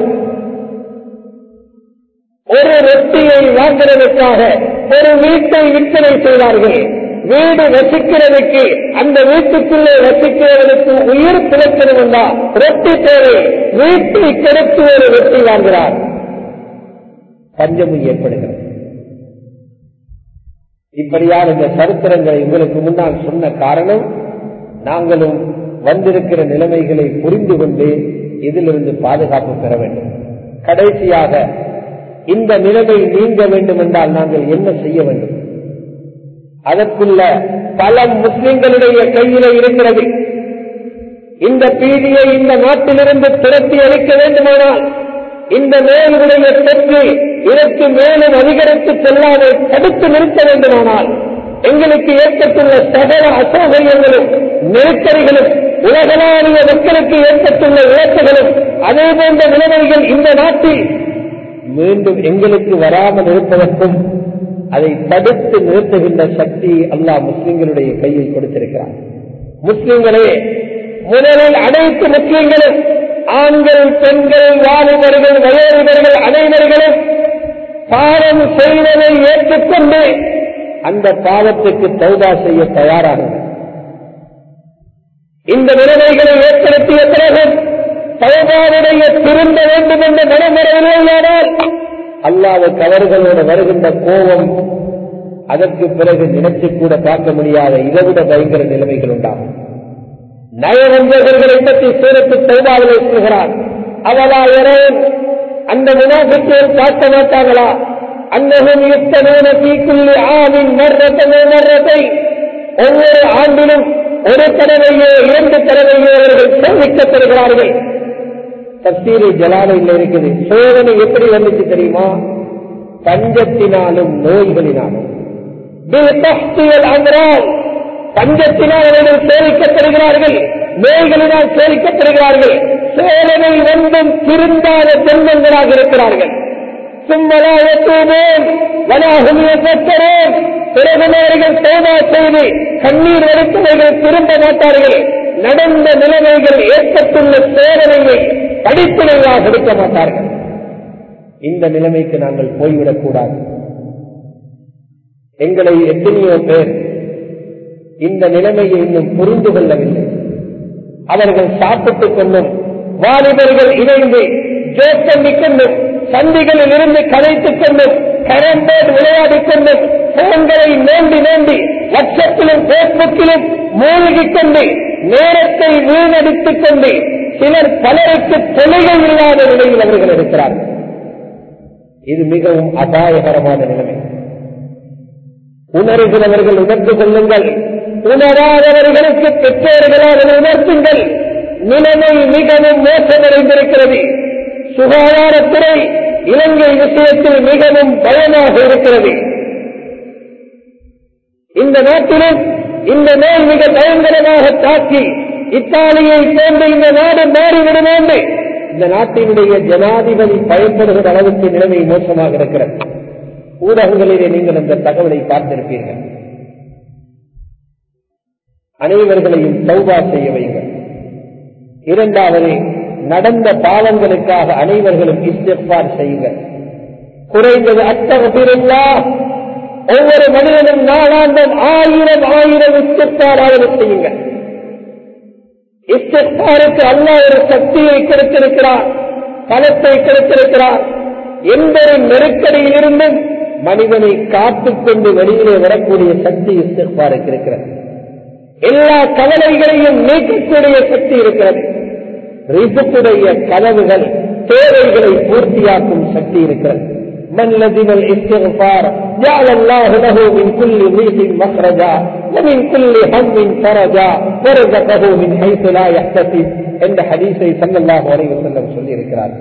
ஒரு ரொட்டியை வாங்குறதுக்காக ஒரு வீட்டை விற்பனை செய்தார்கள் வீடு வசிக்கிறதுக்கு அந்த வீட்டுக்குள்ளே வசிக்கிறவனுக்கு உயிர் பிழைக்கணும் என்றா ரொட்டி தேவை வீட்டை கெடுத்து ஒரு ரொட்டி வாங்குகிறார் பஞ்சமும் ஏற்படுகிறது இப்படியான இந்த சரித்திரங்களை உங்களுக்கு முன்னால் சொன்ன காரணம் நாங்களும் வந்திருக்கிற நிலைமைகளை புரிந்து கொண்டு இதிலிருந்து பாதுகாப்பு பெற வேண்டும் கடைசியாக இந்த நிலைமை நீங்க வேண்டும் என்றால் நாங்கள் என்ன செய்ய வேண்டும் அதற்குள்ள பல முஸ்லிம்களுடைய கையில இருக்கிறது இந்த பீதியை இந்த நாட்டிலிருந்து துரத்தி அளிக்க வேண்டுமானால் இந்த நோய்களுடைய தொற்று இதற்கு மேலும் அதிகரித்து செல்லாமல் தடுத்து நிறுத்த வேண்டுமானால் எங்களுக்கு ஏற்பட்டுள்ள சகல அசௌகரியங்களும் நெருக்கடிகளும் உலகளாவிய மக்களுக்கு ஏற்பட்டுள்ள இழப்புகளும் அதே போன்ற நிலைமைகள் இந்த நாட்டில் மீண்டும் எங்களுக்கு வராமல் இருப்பதற்கும் அதை தடுத்து நிறுத்துகின்ற சக்தி அல்லாஹ் முஸ்லிம்களுடைய கையில் கொடுத்திருக்கிறார் முஸ்லிம்களே முதலில் அனைத்து முஸ்லிம்களும் ஆண்கள் பெண்கள் வாலிபர்கள் வயோதிபர்கள் அனைவர்களும் பாவம் செய்வதை ஏற்றுக்கொண்டு அந்த பாவத்துக்கு தௌதா செய்ய தயாராகுங்கள் இந்த நிலைமைகளை ஏற்படுத்திய பிறகு தௌபாவுடைய திருந்த வேண்டும் என்ற நடைமுறையிலேயானால் அல்லாவுக்கு அவர்களோடு வருகின்ற கோபம் அதற்கு பிறகு நினைச்சு கூட பார்க்க முடியாத இதைவிட பயங்கர நிலைமைகள் உண்டாகும் நயவஞ்சகர்களை பற்றி சூரத்து தௌபாவிலே சொல்கிறார் அவளா எறேன் அந்த முனாபிக்கையில் காட்ட மாட்டாங்களா அன்னகும் யுத்தனோன தீக்குள்ளி ஆவின் மர்ரத்தனோ மர்ரத்தை ஒவ்வொரு ஆண்டிலும் ஒரு தடவையோ இரண்டு தடவையோ அவர்கள் சோதிக்கப்படுகிறார்கள் தப்சீரை ஜலாலையில் இருக்குது சோதனை எப்படி வந்துச்சு தெரியுமா பஞ்சத்தினாலும் நோய்களினாலும் அன்றால் பஞ்சத்தினால் அவர்கள் சோதிக்கப்படுகிறார்கள் நோய்களினால் சோதிக்கப்படுகிறார்கள் சோதனை ஒன்றும் திருந்தாத ஜென்மங்களாக இருக்கிறார்கள் சும்மலாயத்தூமேன் வனாகுமியற்றேன் பிறகுமவர்கள் சோதா செய்து கண்ணீர் வடித்தவர்கள் திரும்ப மாட்டார்கள் நடந்த நிலைமைகள் ஏற்பட்டுள்ள சோதனையை படிப்பினையாக எடுக்க மாட்டார்கள் இந்த நிலைமைக்கு நாங்கள் போய்விடக் கூடாது எங்களை எத்தனையோ பேர் இந்த நிலைமையை இன்னும் புரிந்து கொள்ளவில்லை அவர்கள் சாப்பிட்டுக் கொண்டும் வாலிபர்கள் இணைந்து ஜோக்கம் கொண்டும் சந்திகளில் இருந்து கதைத்துக் கொண்டும் கரம்போடு விளையாடிக் கொண்டும் போன்களை நோண்டி நோண்டி லட்சத்திலும் பேஸ்புக்கிலும் மூழ்கிக் கொண்டு நேரத்தை வீணடித்துக் கொண்டு சிலர் பலருக்கு தொலைகை இல்லாத நிலையில் அவர்கள் இருக்கிறார்கள் இது மிகவும் அபாயகரமான நிலைமை உணர்கிறவர்கள் உணர்ந்து கொள்ளுங்கள் உணராதவர்களுக்கு பெற்றோர்களால் உணர்த்துங்கள் நிலைமை மிகவும் மோசமடைந்திருக்கிறது சுகாதாரத்துறை இலங்கை விஷயத்தில் மிகவும் பயமாக இருக்கிறது இந்த நாட்டிலும் இந்த நோய் மிக பயங்கரமாக தாக்கி இத்தாலியை போன்ற இந்த நாடு மாறிவிடும் என்று இந்த நாட்டினுடைய ஜனாதிபதி பயன்படுகிற அளவுக்கு நிலைமை மோசமாக இருக்கிறது ஊடகங்களிலே நீங்கள் அந்த தகவலை பார்த்திருப்பீர்கள் அனைவர்களையும் சௌபா செய்ய வைங்கள் இரண்டாவது நடந்த பாவங்களுக்காக அனைவர்களும் இஸ்திஃபார் செய்யுங்கள் குறைந்தது அத்தகத்திருந்தா ஒவ்வொரு மனிதனும் நாளாந்தம் ஆயிரம் ஆயிரம் இஸ்திஃபாராவது செய்யுங்கள் இஸ்திஃபாருக்கு அல்லா ஒரு சக்தியை கொடுத்திருக்கிறார் பலத்தை கொடுத்திருக்கிறார் எந்த ஒரு நெருக்கடியில் இருந்தும் மனிதனை காத்துக்கொண்டு வெளியிலே வரக்கூடிய சக்தி இஸ்திஃபாருக்கு இருக்கிறது எல்லா கவலைகளையும் நீக்கக்கூடிய சக்தி இருக்கிறது ரிசுக்குடைய கனவுகள் தேவைகளை பூர்த்தியாக்கும் சக்தி இருக்கிறது من لزم الاستغفار جعل الله له من كل ضيق مخرجا ومن كل هم فرجا ورزقه من حيث لا يحتسب என்ற ஹதீஸை சல்லல்லாஹு அலைஹி வஸல்லம் சொல்லி இருக்கிறார்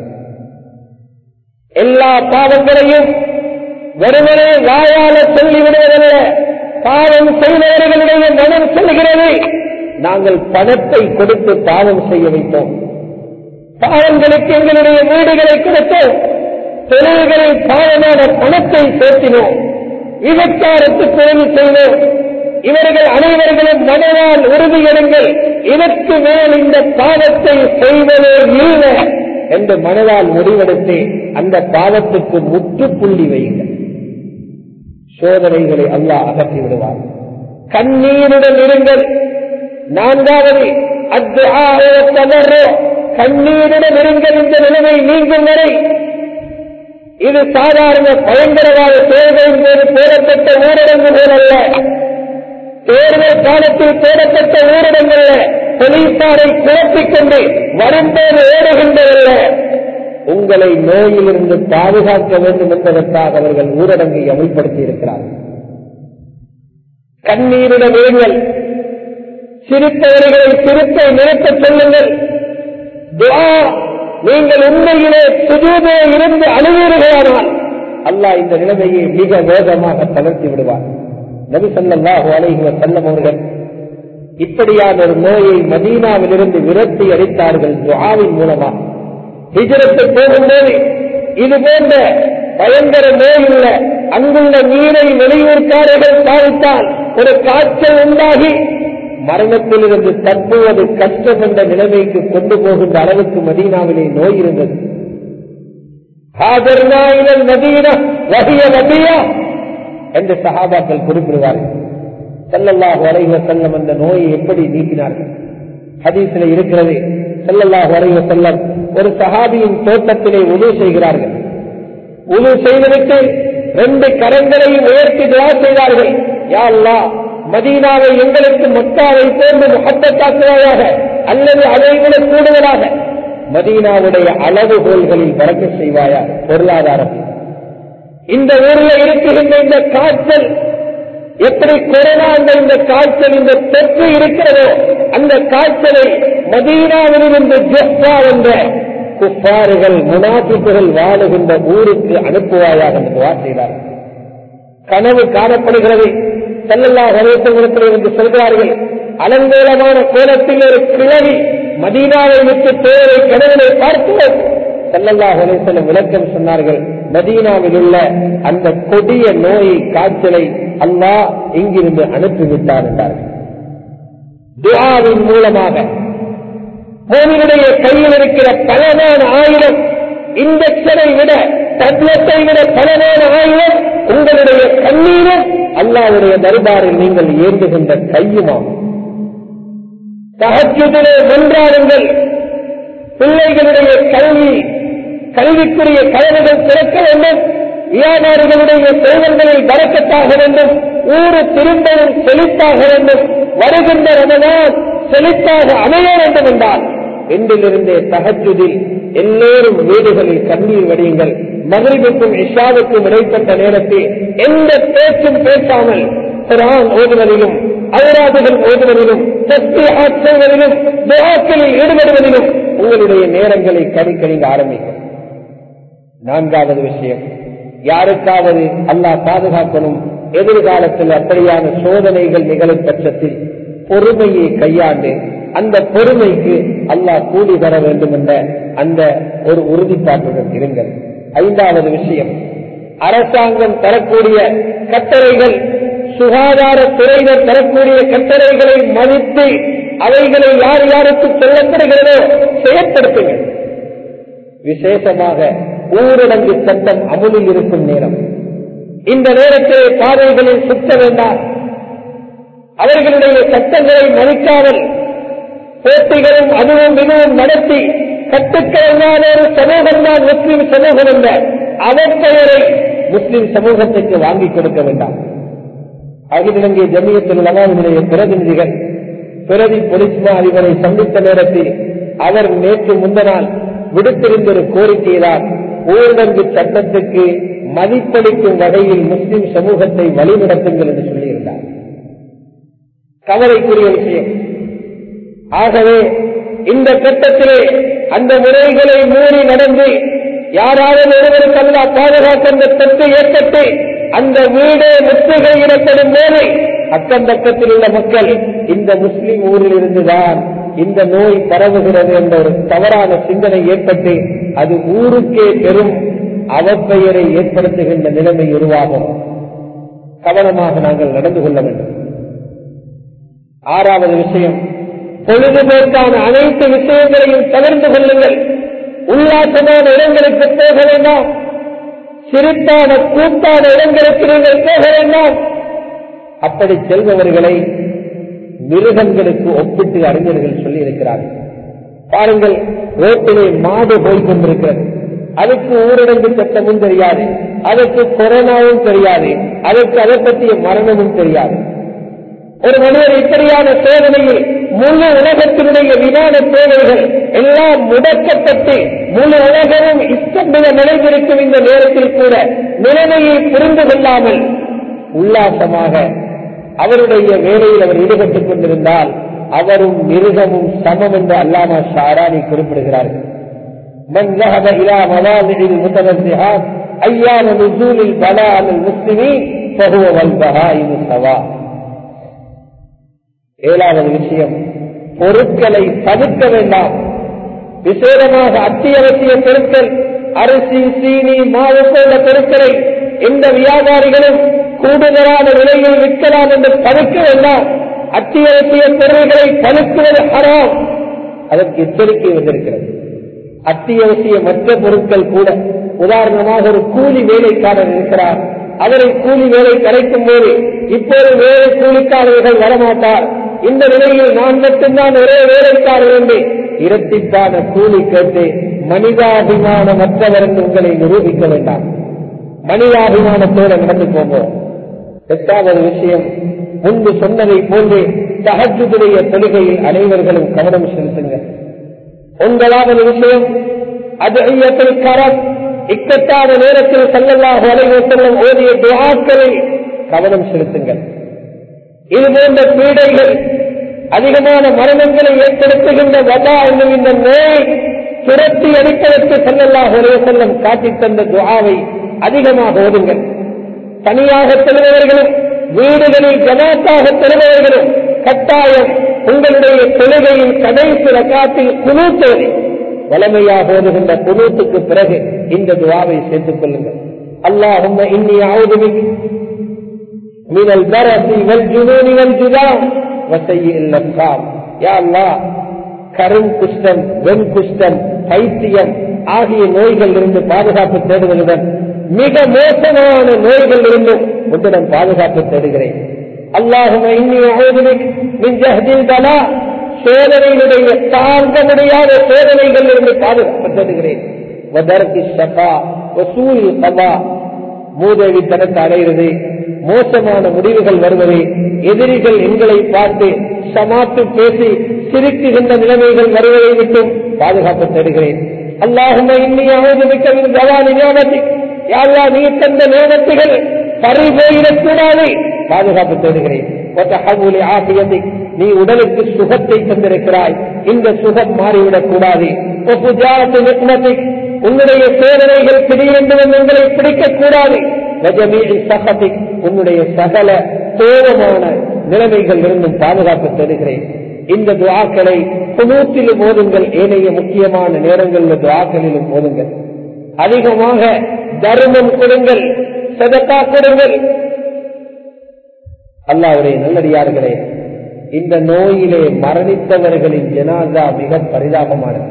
எல்லா பாவங்களையும் வெறுமனே வாயால சொல்லிவிடுவதல்ல பாவம் செய்தவர்களுடைய மனம் சொல்கிறது நாங்கள் பணத்தை கொடுத்து பாவம் செய்ய வைத்தோம் பாவங்களுக்கு எங்களுடைய வீடுகளை கொடுத்தோம் தொழில்களில் பாவமான பணத்தை சேர்த்தினோம் விபச்சாரத்துக்கு உதவி செய்தோம் இவர்கள் அனைவர்களும் மனதால் உறுதியெடுங்கள் இதற்கு மேல் இந்த பாவத்தை செய்வதே இல்லை என்று மனதால் முடிவெடுத்து அந்த பாவத்துக்கு முற்றுப்புள்ளி வையுங்கள் சோதனைகளை அல்லாஹ் அகற்றி விடுவார் கண்ணீருடன் இருங்கள் நான்காவது அத்து கண்ணீருடன் இருங்கள் இந்த நிலைமை நீங்கும் வரை இது சாதாரண பயங்கரவாத தேர்தலின் போது போடப்பட்ட ஊரடங்கு போலல்ல தேர்தல் காலத்தில் போடப்பட்ட ஊரடங்கல்ல போலீசாரை குழப்பிக் கொண்டு வரும்போது ஓடுகின்றதல்ல உங்களை நோயிலிருந்து பாதுகாக்க வேண்டும் என்பதற்காக அவர்கள் ஊரடங்கை அமல்படுத்தி இருக்கிறார்கள் கண்ணீரிடம் இருங்கள் சிரித்தவர்களை சிரிப்பை நிறுத்தச் சொல்லுங்கள் துஆ நீங்கள் உண்மையிலே சுஜூதே இருந்து அழுவீர்களானால் அல்லாஹ் இந்த நிலைமையை மிக வேகமாக தளர்த்தி விடுவார் நபி ஸல்லல்லாஹு அலைஹி வஸல்லம் அவர்கள் இப்படியான ஒரு நோயை மதீனாவிலிருந்து விரட்டி அடித்தார்கள் துஆவின் மூலமாக ஹிஜ்ரத்து போகும்போது இது போன்ற பயங்கர நோய் உள்ள அங்குள்ள நீரை வெளியூர்காரர்கள் சாதித்தால் ஒரு காய்ச்சல் உண்டாகி மரணத்திலிருந்து தப்புவது கஷ்டம் என்ற நிலைமைக்கு கொண்டு போகின்ற அளவுக்கு மதீனாவிலே நோய் இருந்தது மதீனா வகிய நபியா என்று சஹாபாக்கள் குறிப்பிடுவார்கள் செல்லல்லாஹு அலைவ செல்லம் அந்த நோயை எப்படி நீக்கினார்கள் ஹதீஸில் இருக்கிறது செல்லல்லாஹு அலைவ செல்லம் ஒரு சஹாபியின் தோட்டத்திலே உதவு செய்கிறார்கள் உதவு செய்துவிட்டு ரெண்டு கரங்களையும் உயர்த்தி துவா செய்தார்கள் யா அல்லாஹ் மதீனாவை எங்களுக்கு மக்காவை போன்று முகப்பத்தாக்குவாயாக அல்லது அதை விட கூடுதலாக மதீனாவுடைய அளவுகோல்களில் பறக்க செய்வாயா பொருளாதாரம் இந்த ஊரில் இருக்குகின்ற இந்த காய்ச்சல் எப்படி கொரோனா என்ற இந்த காய்ச்சல் இந்த தொற்று இருக்கிறதோ அந்த காய்ச்சலை மதீனாவிலிருந்து ஜெஸ்ஸா என்ற குப்பாறுகள் முனாபிப்புகள் வாழுகின்ற ஊருக்கு அனுப்புவாயாக என்று துவா செய்தார் கனவு காணப்படுகிறது செல்லல்லா வரைசங்களிடத்தில் என்று சொல்கிறார்கள் அலங்கோலமான கோலத்தில் ஒரு கிழவி மதீனாவை விட்டு பேரை கடவுளை பார்க்கிறோம் செல்லல்லா வரைசலம் விளக்கம் சொன்னார்கள் மதீனாவில் உள்ள அந்த கொடிய நோயை காய்ச்சலை அல்லாஹ் இங்கிருந்து அனுப்பிவிட்டார் என்றார்கள் துஆவின் மூலமாக மோனினுடைய கையில் இருக்கிற பலமான ஆயுதம் இன்ஜெக்ஷனை விட டப்லெட்டை விட பலமான ஆயுதம் உங்களுடைய கண்ணீரும் அல்லாவுடைய தர்பாரில் நீங்கள் ஏந்துகின்ற கையுமாம் தகச்சுதிலே வென்றாருங்கள் பிள்ளைகளுடைய கல்வி கல்விக்குரிய கதவுகள் திறக்க வேண்டும் வியாபாரிகளுடைய செல்வங்களில் வரக்கத்தாக வேண்டும் ஊரு திரும்பவும் செழித்தாக வேண்டும் வருகின்ற ரமதான் செழித்தாக அமைய வேண்டும் என்றால் இன்றிலிருந்தே தகச்சுதில் எல்லோரும் வீடுகளில் கண்ணீர் வடியுங்கள் மகிழ்வுக்கும் இஷாவுக்கும் இடைப்பட்ட நேரத்தில் எந்த பேச்சும் பேசாமல் குரான் ஓதுவதிலும் அவுராதுகள் ஓதுவதிலும் சக்தி ஆற்றுவதிலும் துவாக்களில் ஈடுபடுவதிலும் உங்களுடைய நேரங்களை கடிக்கடிங்க ஆரம்பிக்கும் நான்காவது விஷயம் யாருக்காவது அல்லாஹ் பாதுகாக்கணும் எதிர்காலத்தில் அப்படியான சோதனைகள் நிகழும் பட்சத்தில் பொறுமையை கையாண்டு அந்த பொறுமைக்கு அல்லாஹ் கூலி தர வேண்டும் என்ற அந்த ஒரு உறுதிப்பாட்டுடன் இருங்கள் ஐந்தாவது விஷயம் அரசாங்கம் தரக்கூடிய கட்டளைகள் சுகாதாரத்துறையினர் தரக்கூடிய கட்டளைகளை மதித்து அவைகளை யார் யாருக்கு சொல்லப்படுகிறதோ செயற்படுத்துங்கள் விசேஷமாக ஊரடங்கு சட்டம் அமுலில் இருக்கும் நேரம் இந்த நேரத்திலே பாதைகளில் சுற்ற வேண்டாம் அவர்களுடைய சட்டங்களை மதிக்காமல் போட்டிகளும் அதுவும் இதுவும் நடத்தி கட்டுக்கிழமையான ஒரு சமூகம் தான் முஸ்லிம் சமூகம் என்ற அவப்பெயரை முஸ்லிம் சமூகத்திற்கு வாங்கிக் கொடுக்க வேண்டாம் அகில இலங்கை ஜமியத்தில் உலகாவினுடைய பிரதிநிதிகள் பிரதி பொலிஸ்மா அதிபரை சந்தித்த நேரத்தில் அவர் நேற்று முந்தனால் விடுத்திருந்த ஒரு கோரிக்கைதான் ஊரடங்கு சட்டத்துக்கு மதிப்பளிக்கும் வகையில் முஸ்லிம் சமூகத்தை வழிநடத்துங்கள் என்று சொல்லியிருந்தார் கவலைக்குரிய விஷயம் ஆகவே இந்த கட்டத்திலே அந்த முறைகளை மூடி நடந்து யாராவது ஒருவருக்கு அல்லா பாதுகாக்க அந்த தொற்று ஏற்பட்டு அந்த வீடு முற்றுகையிடப்படும் போது அக்கம் பக்கத்தில் உள்ள மக்கள் இந்த முஸ்லிம் ஊரில் இருந்துதான் இந்த நோய் பரவுகிறது என்ற ஒரு தவறான சிந்தனை ஏற்பட்டு அது ஊருக்கே பெரும் அவப்பெயரை ஏற்படுத்துகின்ற நிலைமை உருவாகும் கவனமாக நாங்கள் நடந்து கொள்ள வேண்டும் ஆறாவது விஷயம் பொழுதுபோக்கான அனைத்து விஷயங்களையும் தவிர்த்து கொள்ளுங்கள் உல்லாசமான இடங்களுக்கு போக வேண்டாம் சிரித்தான கூட்டான இடங்களுக்கு நீங்கள் போக வேண்டாம் அப்படி செல்பவர்களை மிருகங்களுக்கு ஒப்பிட்டு அறிஞர்கள் சொல்லி இருக்கிறார்கள் பாருங்கள் ரோட்டிலே மாடு போய் கொண்டிருக்கிறது அதுக்கு ஊரடங்கு சட்டமும் தெரியாது அதற்கு கொரோனாவும் தெரியாது அதற்கு அதை பற்றிய மரணமும் தெரியாது ஒரு மனிதர் இப்படியான சோதனையில் முழு உலகத்தினுடைய விமான சேவைகள் எல்லாம் முடக்கப்பட்டு முழு உலகமும் இஷ்டமிட நிலைந்திருக்கும் இந்த நேரத்தில் கூட நிலைமையை புரிந்து கொள்ளாமல் உல்லாசமாக அவருடைய வேலையில் அவர் ஈடுபட்டுக் கொண்டிருந்தால் அவரும் மிருகமும் சமம் என்று அல்லாமா ஷாரானி குறிப்பிடுகிறார்கள் من ذهب إلى مواضع المتنزهات أيام نزول البلاء على المسلمين فهو والبهائم سواء ஏழாவது விஷயம் பொருட்களை தவிர்க்க வேண்டாம் விசேடமாக அத்தியாவசிய பொருட்கள் அரிசி சீனி மாவு போன்ற பொருட்களை எந்த வியாபாரிகளும் கூடுதலான விலையில் விற்கலாம் என்று தவிர்க்க வேண்டாம் அத்தியாவசிய பொருள்களை பழுக்குவது ஹராம் அதற்கு எச்சரிக்கை வந்திருக்கிறது அத்தியாவசிய மற்ற பொருட்கள் கூட உதாரணமாக ஒரு கூலி வேலைக்காரர் இருக்கிறார் அவரை கூலி வேலை கிடைக்கும் போது இப்போது வேலை கூலிக்காரர்கள் வரமாட்டார் இந்த நிலையில் நான் மட்டும்தான் ஒரே வேலைக்காரர் என்று இரட்டிப்பான கூலி கேட்டு மனிதாபிமானமற்றவர் என்று உங்களை நிரூபிக்க வேண்டாம் மனிதாபிமானத்தோடு நடந்து போவோம் எட்டாவது விஷயம் முன்பு சொன்னதை போன்று தகஜுடைய தொழுகையில் அனைவர்களும் கவனம் செலுத்துங்கள் ஒன்பதாவது விஷயம் அது ஐயத்தில் கரம் இக்கட்டான நேரத்தில் செல்லல்லாக அலைவ செல்லும் ஓதிய துவாக்களில் கவனம் செலுத்துங்கள் இது போன்ற பீடைகள் அதிகமான மரணங்களை ஏற்படுத்துகின்ற வதா என்னும் இந்த நோய் துரத்தி அடிப்பதற்கு செல்லல்லாஹ் ஒரே செல்லம் காட்டித் தந்த துவாவை அதிகமாக ஓதுங்கள் தனியாக செல்பவர்களும் வீடுகளில் ஜமாத்தாக செல்பவர்களும் கட்டாயம் உங்களுடைய தொழுகையின் கடைசி ரக்காத்தில் குணூத்தோதி வளமையாக ஓதுகின்ற குணூத்துக்கு பிறகு இந்த துவாவை சேர்த்துக் கொள்ளுங்கள் அல்லாஹும் இன்னி ஆவுதுமிக் من البرص والجنون والجذام وسيء الأبصار يا الله கரும் குஷ்டம் வெண் குஷ்டம் பைத்தியம் ஆகிய நோய்கள் இருந்து பாதுகாப்பு தேடுவதுடன் மிக மோசமான நோய்கள் இருந்தும் உன்னிடம் பாதுகாப்பு தேடுகிறேன் அல்லாஹும் பலா சோதனையினுடைய தாங்க முடியாத சோதனைகள் இருந்து பாதுகாப்பு தேடுகிறேன் மூதேவி தனத்தை அடைகிறது மோசமான முடிவுகள் வருவது எதிரிகள் எங்களை பார்த்து சமாத்து பேசி சிரிக்குகின்ற நிலைமைகள் வருவதை விட்டும் பாதுகாப்பு தேடுகிறேன் அல்லாஹுமே இன்னையாவது மிக்க கவானி ஞாபகத்தை யாரா நீ தந்த நேமத்துகள் பறிபோயிடக்கூடாது பாதுகாப்பு தேடுகிறேன் ஆசியத்தை நீ உடலுக்கு சுகத்தை தந்திருக்கிறாய் இந்த சுகம் மாறிவிடக் கூடாது உன்னுடைய சோதனைகள் திடீரென்று உங்களை பிடிக்கக்கூடாது உன்னுடைய சகல கோபமான நிலைமைகள் இருந்தும் பாதுகாப்பு தருகிறேன் இந்த துவாக்களை குணூத்திலும் போதுங்கள் ஏனைய முக்கியமான நேரங்களில் துவாக்களிலும் போதுங்கள் அதிகமாக தர்மம் கொடுங்கள் சதக்கா கொடுங்கள் அல்லாவுடைய நல்லடியார்களே இந்த நோயிலே மரணித்தவர்களின் ஜனாதா மிக பரிதாபமானது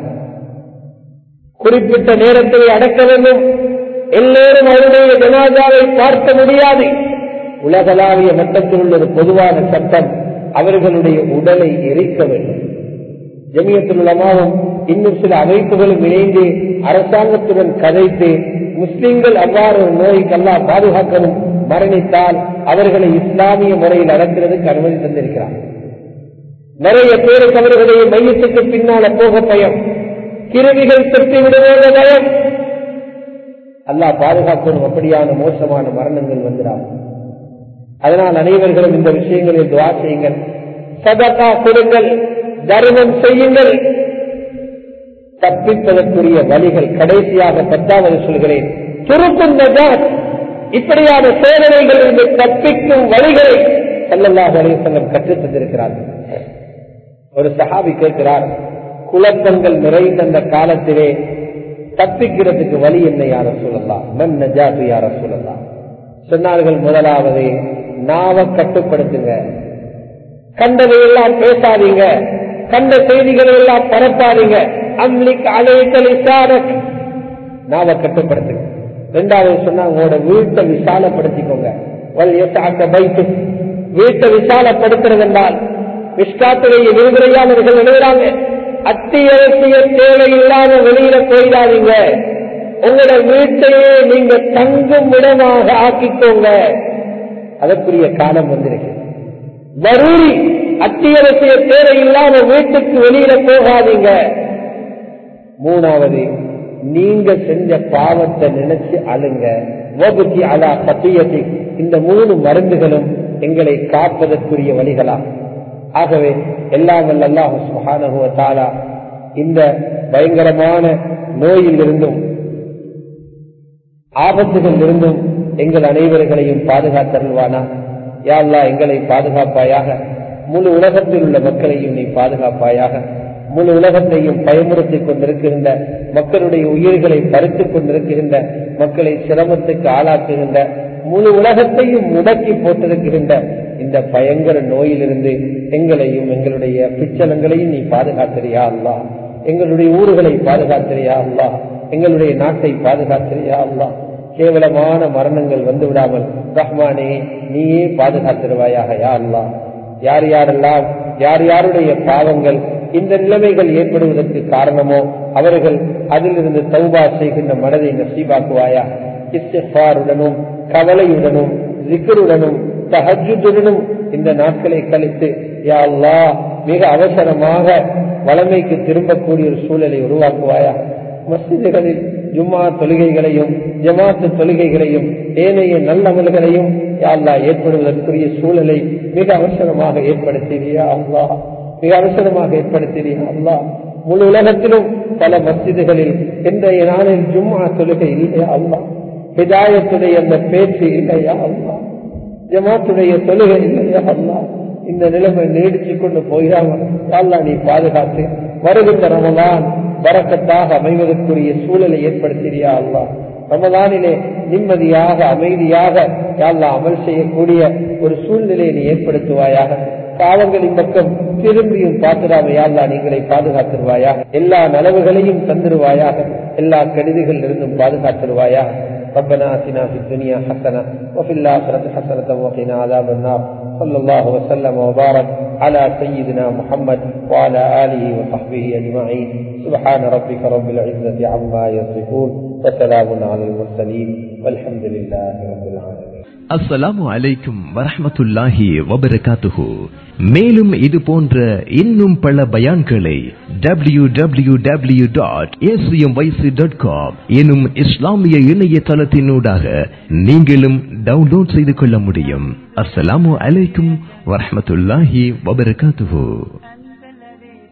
குறிப்பிட்ட நேரத்தை அடக்க வேண்டும் எல்லோரும் அவருடைய ஜனாதாவை பார்க்க முடியாது உலகளாவிய மட்டத்தில் உள்ள ஒரு பொதுவான சட்டம் அவர்களுடைய உடலை எரிக்க வேண்டும் ஜமியத்துலமாவும் இன்னும் சில அமைப்புகளும் இணைந்து அரசாங்கத்துடன் கதைத்து முஸ்லிம்கள் அவ்வாறு ஒரு நோய்க்கெல்லாம் பாதுகாக்கவும் மரணித்தால் அவர்களை இஸ்லாமிய முறையில் அடக்கிறதுக்கு அனுமதி தந்திருக்கிறார் நிறைய பேருக்கு அவர்களுடைய மையத்துக்கு பின்னால போக பயம் கிருமிகள் தொட்டி விடுவோட பயம் அல்லாஹ் பாதுகாக்கணும் அப்படியான மோசமான மரணங்கள் வந்துடாது அதனால் அனைவர்களும் இந்த விஷயங்களில் துவா செய்யுங்கள் சதகா கொடுங்கள் தர்மம் செய்யுங்கள் தப்பிப்பதற்குரிய வழிகள் கடைசியாக பத்தாவது சொல்கிறேன் துருக்கும் நஜாத் இப்படியான சோதனைகள் இருந்து தப்பிக்கும் வழிகளை செல்லல்லாஹ் அலைவசங்கம் கற்றுத் தந்திருக்கிறார்கள் ஒரு சஹாபி கேட்கிறார் குழப்பங்கள் நிறைந்த அந்த காலத்திலே தப்பிக்கிறதுக்கு வழி என்ன யார சொல்லலாம் மண் நஜாத்து யார சொல்லலாம் சொன்னார்கள் முதலாவது நாவ கட்டுப்படுத்துங்க கண்டதை எல்லாம் பேசாதீங்க கண்ட செய்திகளை எல்லாம் பரப்பாதீங்க அம்லிக் அலைக்கல் இசாரக் நாவ கட்டுப்படுத்துங்க ரெண்டாவது சொன்னா உங்களோட வீட்டை விசாலப்படுத்திக்கோங்க பைத்து வீட்டை விசாலப்படுத்துறது என்றால் விஷ்காத்துடைய விருதுரையாளர்கள் எழுதுறாங்க அத்தியாவசிய தேவையில்லாத வெளியில போயிடாதீங்க உங்களோட வீட்டையே நீங்க தங்கும் இடமாக ஆக்கிக்கோங்க அதற்குரிய காலம் வந்திருக்கு வரூரி அத்தியாவசிய தேவையில்லாத வீட்டுக்கு வெளியில போகாதீங்க மூணாவது நீங்க செஞ்ச பாவத்தை நினைச்சு அழுங்க வகுத்தி அலா சத்தியத்தை இந்த மூணு மருந்துகளும் எங்களை காப்பதற்குரிய வழிகளா ஆகவே எல்லாம் அல்லாஹு சுகானுவத்தாலா இந்த பயங்கரமான நோயில் இருந்தும் ஆபத்துகள் இருந்தும் எங்கள் அனைவர்களையும் பாதுகாத்தருள்வானா யாழ்லா எங்களை பாதுகாப்பாயாக முழு உலகத்தில் உள்ள மக்களையும் நீ பாதுகாப்பாயாக முழு உலகத்தையும் பயமுறுத்திக் கொண்டிருக்கின்ற மக்களுடைய உயிர்களை பறித்துக் கொண்டிருக்கின்ற மக்களை சிரமத்துக்கு ஆளாக்குகின்ற முழு உலகத்தையும் முடக்கி போட்டிருக்கின்ற இந்த பயங்கர நோயிலிருந்து எங்களையும் எங்களுடைய பிச்சலங்களையும் நீ பாதுகாத்திரியா அல்லா எங்களுடைய ஊர்களை பாதுகாத்திரியா அல்லா எங்களுடைய நாட்டை பாதுகாத்திரியா அல்லா கேவலமான மரணங்கள் வந்து விடாமல் ரஹ்மானே நீயே பாதுகாத்திருவாயாக யா அல்லா யார் யாரெல்லாம் யார் யாருடைய பாவங்கள் இந்த நிலைமைகள் ஏற்படுவதற்கு காரணமோ அவர்கள் அதிலிருந்து தௌபா செய்கின்ற மனதை நசீபாக்குவாயா இஸ்திஃபாருடனும் கவலையுடனும் ஜிக்கருடனும் தஹஜுடனும் இந்த நாட்களை கழித்து யா அல்லா மிக அவசரமாக வளமைக்கு திரும்பக்கூடிய ஒரு சூழலை உருவாக்குவாயா மசிதிகளில் ஜும்மா தொழுகைகளையும் ஜமாத்து தொழுகைகளையும் ஏனைய நல்லமல்களையும் யாழ்லா ஏற்படுவதற்குரிய சூழலை மிக அவசரமாக ஏற்படுத்தினியா அல்லா மிக அவசரமாக ஏற்படுத்தினியா அல்லா முழு உலகத்திலும் பல மஸ்ஜிதுகளில் இன்றைய நாளில் ஜும்மா தொழுகை இல்லையா அல்லா ஹிதாயத்துடைய அந்த பேச்சு இல்லையா அல்லா ஜமாத்துடைய தொழுகை இல்லையா அல்லா இந்த நிலைமை நீடிச்சு கொண்டு போயிடாம அல்லா நீ பாதுகாத்து வருகின்ற ரமலான் வரக்கத்தாக அமைவதற்குரிய சூழலை ஏற்படுத்தியா அல்லா ரமலானிலே நிம்மதியாக அமைதியாக யாழ்லா அமல் செய்யக்கூடிய ஒரு சூழ்நிலையை நீ ஏற்படுத்துவாயாக பாவங்களின் பக்கம் திரும்பியும் பார்த்துடாம யாழ்லா நீங்களை பாதுகாத்துருவாயாக எல்லா நலவுகளையும் தந்துருவாயாக எல்லா கெடுதிகளில் இருந்தும் பாதுகாத்துருவாயாக ربنا آتنا في الدنيا حسنة وفي الآخرة حسنة وقنا عذاب النار صلى الله وسلم وبارك على سيدنا محمد وعلى آله وصحبه أجمعين سبحان ربك رب العزة عما يصفون وسلام على المرسلين والحمد لله رب العالمين அஸ்ஸலாமு அலைக்கும் வரஹ்மத்துல்லாஹி வபரகாத்துஹு மேலும் இது போன்ற இன்னும் பல பயான்களை W W W dot dot com எனும் இஸ்லாமிய இணையதளத்தினூடாக நீங்களும் டவுன்லோட் செய்து கொள்ள முடியும் அஸ்ஸலாமு அலைக்கும் வரஹ்மத்துல்லாஹி வபரகாத்துஹு